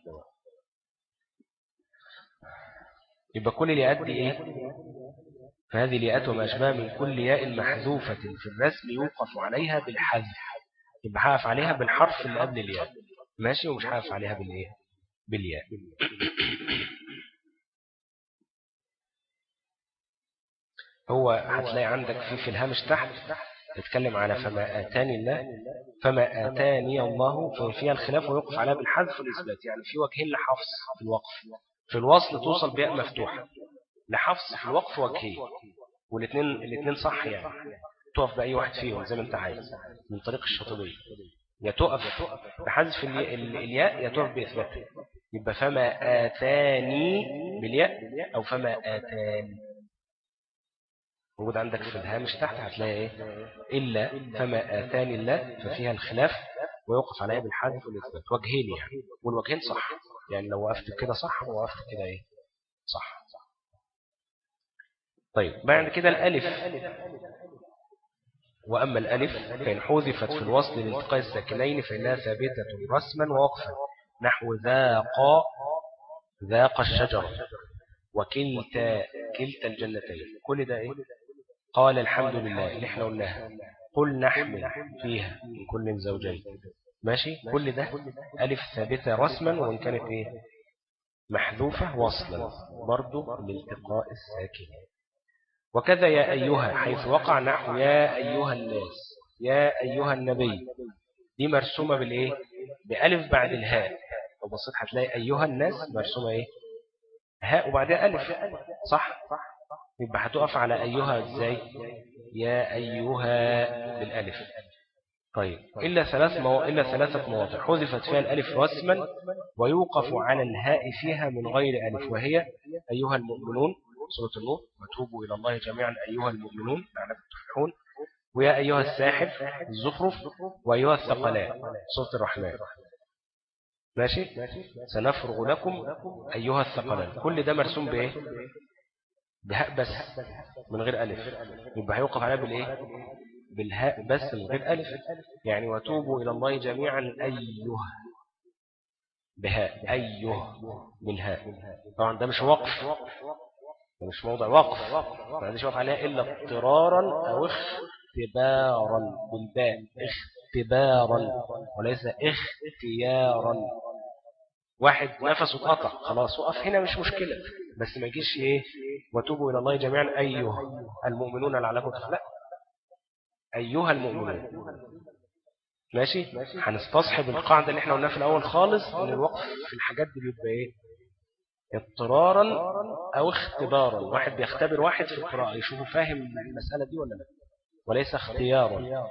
يبقى كل الياءات دي ايه فهذه الياءات وما أشبه من كل ياء محذوفة في الرسم يوقف عليها بالحذف يبقى حقف عليها بالحرف اللي قبل الياء ماشي ومش حقف عليها بالايه بالياء هو هتلاقي عندك في في الهامش تحت تتكلم على فما آتاني الله فما آتاني الله ففيها الخلاف ويوقف عليها بالحذف والإثبات يعني في وجهين لحفص في الوقف في الوصل توصل بياء مفتوحة لحفص في الوقف وجهين والاثنين الاثنين صح يعني تقف بأي واحد فيهم زي ما انت عايز من طريق الشاطبية يا تقف بحذف الياء يا تقف بإثباتها يبقى فما آتاني بالياء أو فما آتاني موجود عندك في الهامش تحت هتلاقي ايه إلا فما آتاني الله ففيها الخلاف ويوقف عليها بالحذف والإثبات وجهين يعني والوجهين صح يعني لو وقفت كده صح ووقفت كده ايه صح طيب بعد كده الألف وأما الألف فإن حذفت في الوصل لالتقاء الساكنين فإنها ثابتة رسما ووقفا نحو ذاق ذاق الشجرة وكلتا كلتا الجنتين كل ده إيه قال الحمد لله اللي احنا قلناها قل نحمل فيها من كل زوجين ماشي كل ده ألف ثابتة رسما وإن كانت إيه محذوفة وصلا برضو لالتقاء الساكنين وكذا يا أيها حيث وقع نحو يا أيها الناس يا أيها النبي دي مرسومة بالإيه بألف بعد الهاء لو بصيت هتلاقي أيها الناس مرسومة إيه هاء وبعدها ألف صح يبقى هتقف على أيها إزاي يا أيها بالألف طيب إلا ثلاث مو... إلا ثلاثة مواضع حذفت فيها الألف رسما ويوقف على الهاء فيها من غير ألف وهي أيها المؤمنون سورة النور وتوبوا إلى الله جميعا أيها المؤمنون لعلكم تفلحون ويا أيها الساحر الزخرف وأيها الثقلان سورة الرحمن ماشي سنفرغ لكم أيها الثقلان كل ده مرسوم بإيه بهاء بس من غير ألف يبقى هيوقف عليها بالإيه بالهاء بس من غير ألف يعني وتوبوا إلى الله جميعا أيها بهاء أيه بالهاء طبعا ده مش وقف ده مش موضع وقف ما عنديش وقف عليها إلا اضطرارا أو اختبارا بالباء اختبارا وليس اختيارا واحد نفسه اتقطع خلاص وقف هنا مش مشكلة بس ما يجيش ايه وتوبوا إلى الله جميعا أيها المؤمنون لعلكم تفلحون أيها المؤمنون ماشي هنستصحب القاعدة اللي احنا قلناها في الأول خالص ان الوقف في الحاجات دي بيبقى ايه اضطرارا أو اختبارا واحد بيختبر واحد في القراءة يشوفه فاهم المسألة دي ولا لا وليس اختيارا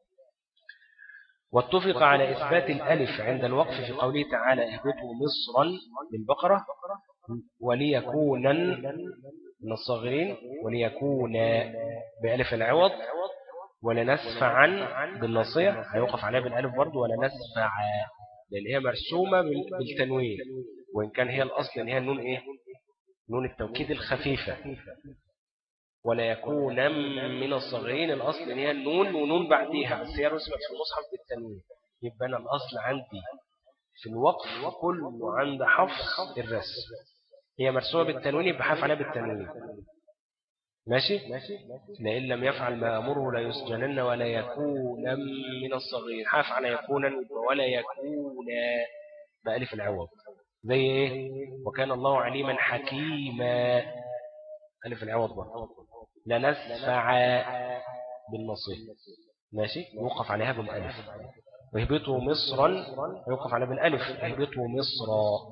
واتفق على إثبات الألف عند الوقف في قوله تعالى اهبطوا مصرا للبقرة وليكونا من الصاغرين وليكونا بألف العوض ولا نسفع عن بالنصية هيوقف عليها بالألف برضو ولا نسفع لأن هي مرسومة بالتنوين وإن كان هي الأصل إن هي النون إيه نون التوكيد الخفيفة ولا يكون من الصغيرين الأصل إن هي النون ونون بعديها بس هي رسمت في المصحف بالتنوين يبقى أنا الأصل عندي في الوقف كله عند حفص الرسم هي مرسومة بالتنوين يبقى حاف عليها بالتنوين ماشي لئن لم يفعل ما أمره لا يسجنن ولا يكون من الصغير حاف على يكونا ولا يكون بألف العوض زي ايه وكان الله عليما حكيما ألف العوض بقى لنسفع بالنصيب ماشي يوقف عليها بالألف واهبطوا مصرا يوقف عليها بالألف اهبطوا مصرا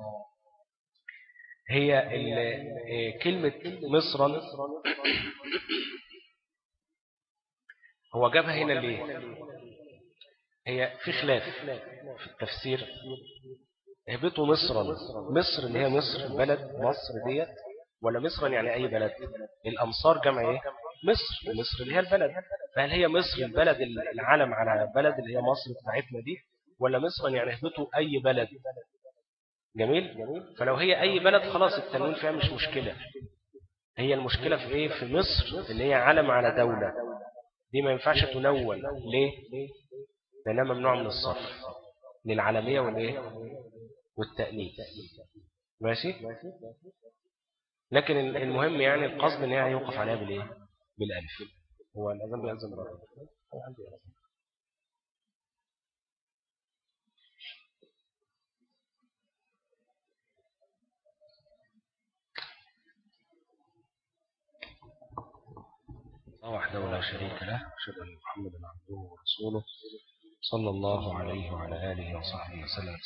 هي كلمة مصرا هو جابها هنا ليه هي في خلاف في التفسير اهبطوا مصرا مصر اللي هي مصر بلد مصر ديت ولا مصرا يعني أي بلد الأمصار جمع ايه مصر ومصر اللي هي البلد فهل هي مصر البلد العالم على بلد اللي هي مصر بتاعتنا دي ولا مصرا يعني اهبطوا أي بلد جميل فلو هي أي بلد خلاص التنوين فيها مش مشكلة هي المشكلة في إيه في مصر اللي هي علم على دولة دي ما ينفعش تنون ليه لأنها ممنوع من الصرف للعالمية والإيه والتأنيث ماشي لكن المهم يعني القصد ان هي يوقف عليها بالايه بالالف هو الاذان بيأذن بره وحده لا شريك له أشهد أن محمدا عبده ورسوله صلى الله عليه وعلى آله وصحبه وسلم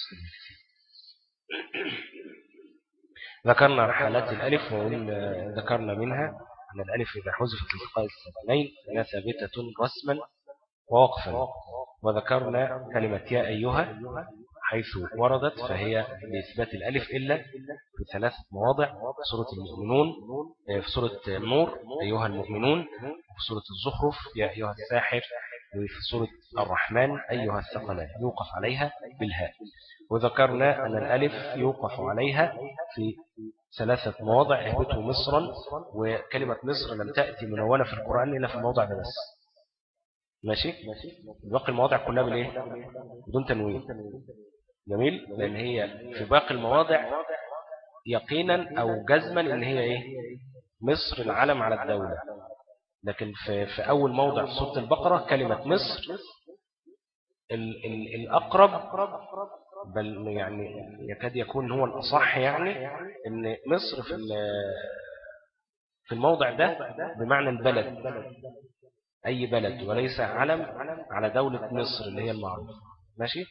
ذكرنا حالات الألف وذكرنا منها أن الألف إذا حذفت التقاء السبنين فهي ثابتة رسما ووقفا وذكرنا كلمة يا أيها حيث وردت فهي لإثبات الألف إلا في ثلاث مواضع في سورة المؤمنون في سورة النور أيها المؤمنون في سورة الزخرف يا أيها الساحر وفي سورة الرحمن أيها الثقلان يوقف عليها بالهاء وذكرنا أن الألف يوقف عليها في ثلاثة مواضع اهبته مصرا وكلمة مصر لم تأتي منونة في القرآن إلا في الموضع ده بس ماشي باقي المواضع كلها بالايه بدون تنوين جميل لأن هي في باقي المواضع يقينا أو جزما إن هي إيه مصر العلم على الدولة لكن في, في أول موضع في سورة البقرة كلمة مصر ال ال الأقرب بل يعني يكاد يكون هو الأصح يعني أن مصر في في الموضع ده بمعنى البلد أي بلد وليس علم على دولة مصر اللي هي المعروفة ماشي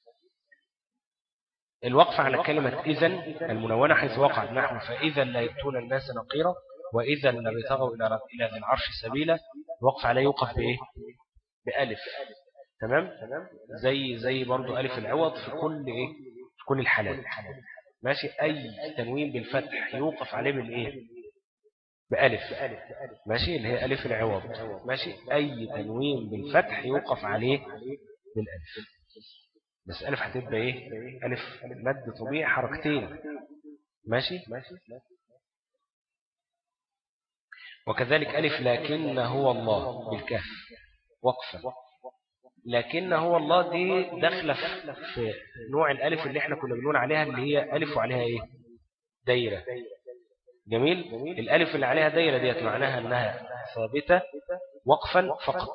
الوقف على كلمة إذن المنونة حيث وقعت نحو فإذا لا يبتون الناس نقيرا وإذا لبتغوا إلى إلى ذي العرش سبيلا الوقف عليه يوقف بإيه بألف تمام زي زي برضو ألف العوض في كل إيه في كل الحالات ماشي أي تنوين بالفتح يوقف عليه بالإيه بألف ماشي اللي هي ألف العوض ماشي أي تنوين بالفتح يوقف عليه بالألف بس ألف هتبقى إيه ألف مد طبيعي حركتين ماشي وكذلك ألف لكن هو الله بالكهف وقفا لكن هو الله دي داخله في نوع الألف اللي احنا كنا بنقول عليها اللي هي ألف وعليها إيه دايرة جميل الألف اللي عليها دايرة ديت معناها أنها ثابتة وقفا فقط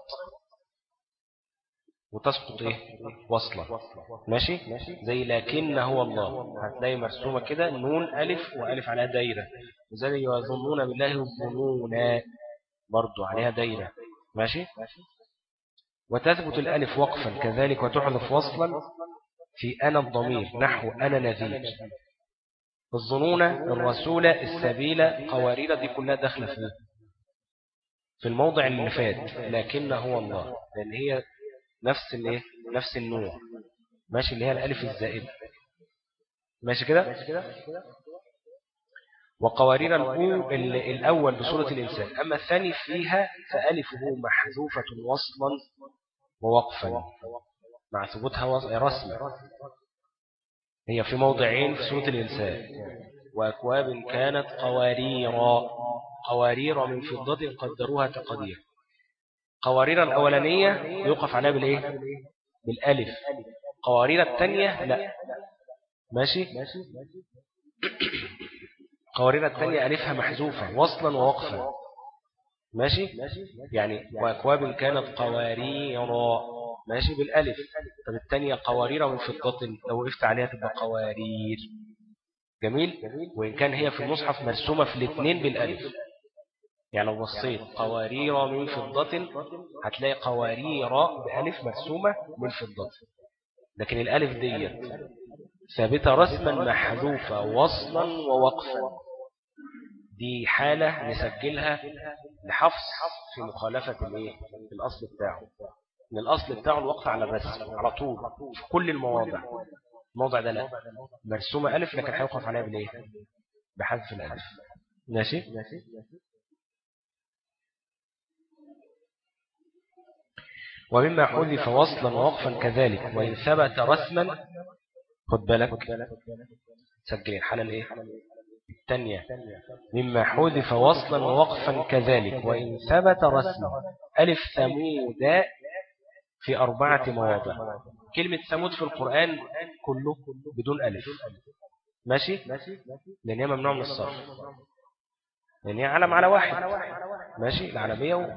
وتسقط ايه وصلا ماشي زي لكن هو الله هتلاقي مرسومة كده نون ألف وألف عليها دايرة وزي يظنون بالله الظنون برضو عليها دايرة ماشي وتثبت الألف وقفا كذلك وتحذف وصلا في أنا الضمير نحو أنا نذير الظنون الرسول السبيل قوارير دي كلها داخله في في الموضع اللي فات لكن هو الله لأن هي نفس الايه نفس النوع ماشي اللي هي الالف الزائده ماشي كده وقوارير الأو الأول بصورة الإنسان أما الثاني فيها فألفه محذوفة وصلا ووقفا مع ثبوتها رسما هي في موضعين في سورة الإنسان وأكواب كانت قوارير قوارير من فضة قدروها تقدير قوارير الأولانية يوقف عليها بالإيه بالألف قوارير الثانية لا ماشي قوارير الثانية ألفها محذوفة وصلا ووقفا ماشي يعني وأكواب كانت قوارير ماشي بالألف طب الثانية قوارير من فضة لو وقفت عليها تبقى قوارير جميل وإن كان هي في المصحف مرسومة في الاثنين بالألف يعني لو بصيت قوارير من فضة هتلاقي قوارير بألف مرسومة من فضة لكن الألف ديت ثابتة رسما محذوفة وصلا ووقفا دي حالة نسجلها لحفظ في مخالفة الايه الأصل بتاعه من الأصل بتاعه الوقف على الرسم على طول في كل المواضع الموضع ده لا مرسومة ألف لكن هيوقف عليها بالايه بحذف الألف ماشي ومما حذف وصلا ووقفا كذلك وإن ثبت رسما خد بالك سجل الحالة الايه الثانية مما حذف وصلا ووقفا كذلك وإن ثبت رسما ألف ثمود في أربعة مواضع كلمة ثمود في القرآن كله بدون ألف ماشي لأن هي ممنوع من الصرف لأن هي علم على واحد ماشي العربية و...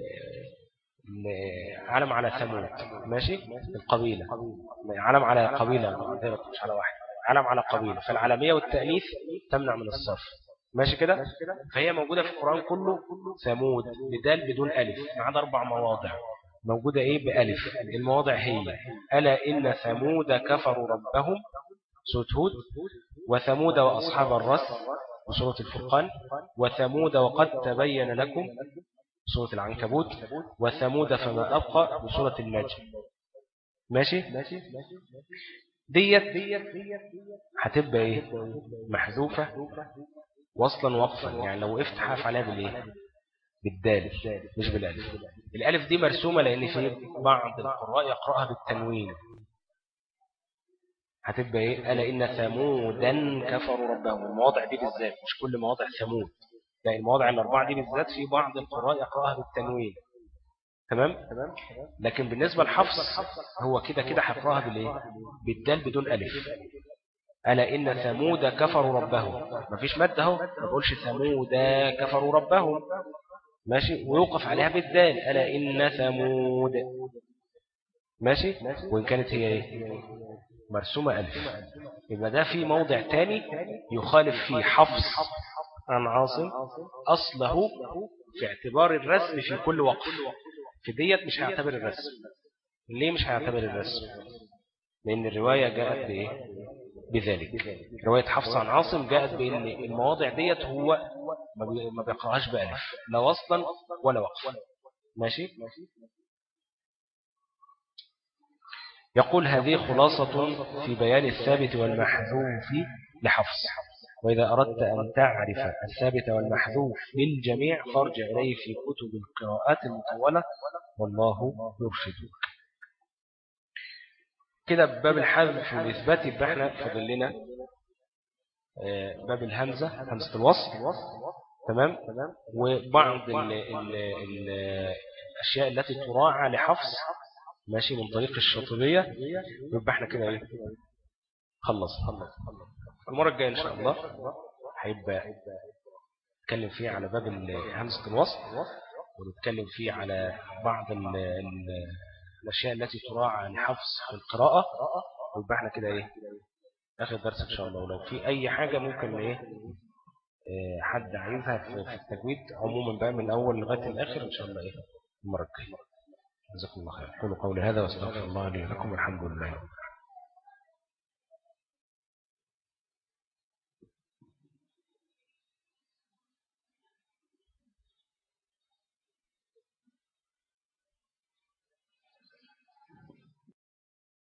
علم على ثمود ماشي القبيلة علم على قبيلة مش على واحد علم على قبيلة فالعالمية والتأليف تمنع من الصرف ماشي كده فهي موجودة في القرآن كله ثمود بدال بدون ألف ما عدا أربع مواضع موجودة إيه بألف المواضع هي ألا إن ثمود كفروا ربهم سورة هود وثمود وأصحاب الرس وسورة الفرقان وثمود وقد تبين لكم سورة العنكبوت وثمود فما أبقى بسورة النجم ماشي ديت هتبقى ايه محذوفة وصلا وقفا يعني لو وقفت حرف عليها بالايه بالدال مش بالالف الالف دي مرسومة لان في بعض القراء يقرأها بالتنوين هتبقى ايه ألا إن ثمودا كفروا ربهم المواضع دي بالذات مش كل مواضع ثمود لا المواضع الأربعة دي بالذات في بعض القراء يقرأها بالتنوين تمام لكن بالنسبة لحفص هو كده كده هيقرأها بالايه بالدال بدون ألف ألا إن ثمود كفروا ربهم مفيش مادة اهو ما بقولش ثمود كفروا ربهم ماشي ويوقف عليها بالدال ألا إن ثمود ماشي وإن كانت هي ايه مرسومة ألف يبقى ده في موضع تاني يخالف فيه حفص عن عاصم أصله في اعتبار الرسم في كل وقف في ديت مش هيعتبر الرسم ليه مش هيعتبر الرسم لأن الرواية جاءت بإيه بذلك رواية حفص عن عاصم جاءت بأن المواضع ديت هو ما بيقرأهاش بألف لا وصلا ولا وقفا ماشي يقول هذه خلاصة في بيان الثابت والمحذوف لحفص وإذا أردت أن تعرف الثابت والمحذوف للجميع فارجع إليه في كتب القراءات المطولة والله يرشدك كده باب الحذف والإثبات يبقى احنا فضل لنا باب الهمزة همزة الوصل تمام وبعض ال ال ال الأشياء التي تراعى لحفص ماشي من طريق الشاطبية يبقى احنا كده ايه خلص المرة الجاية ان شاء الله هيبقى نتكلم فيه على باب همزة الوصل ونتكلم فيه على بعض ال ال الأشياء التي تراعى لحفظ في القراءة ويبقى احنا كده ايه آخر درس إن شاء الله ولو في أي حاجة ممكن ايه حد عايزها في التجويد عموما بقى من الأول لغاية الآخر إن شاء الله ايه المرة الجاية جزاكم الله خير قولوا قولي هذا واستغفر الله لي ولكم والحمد لله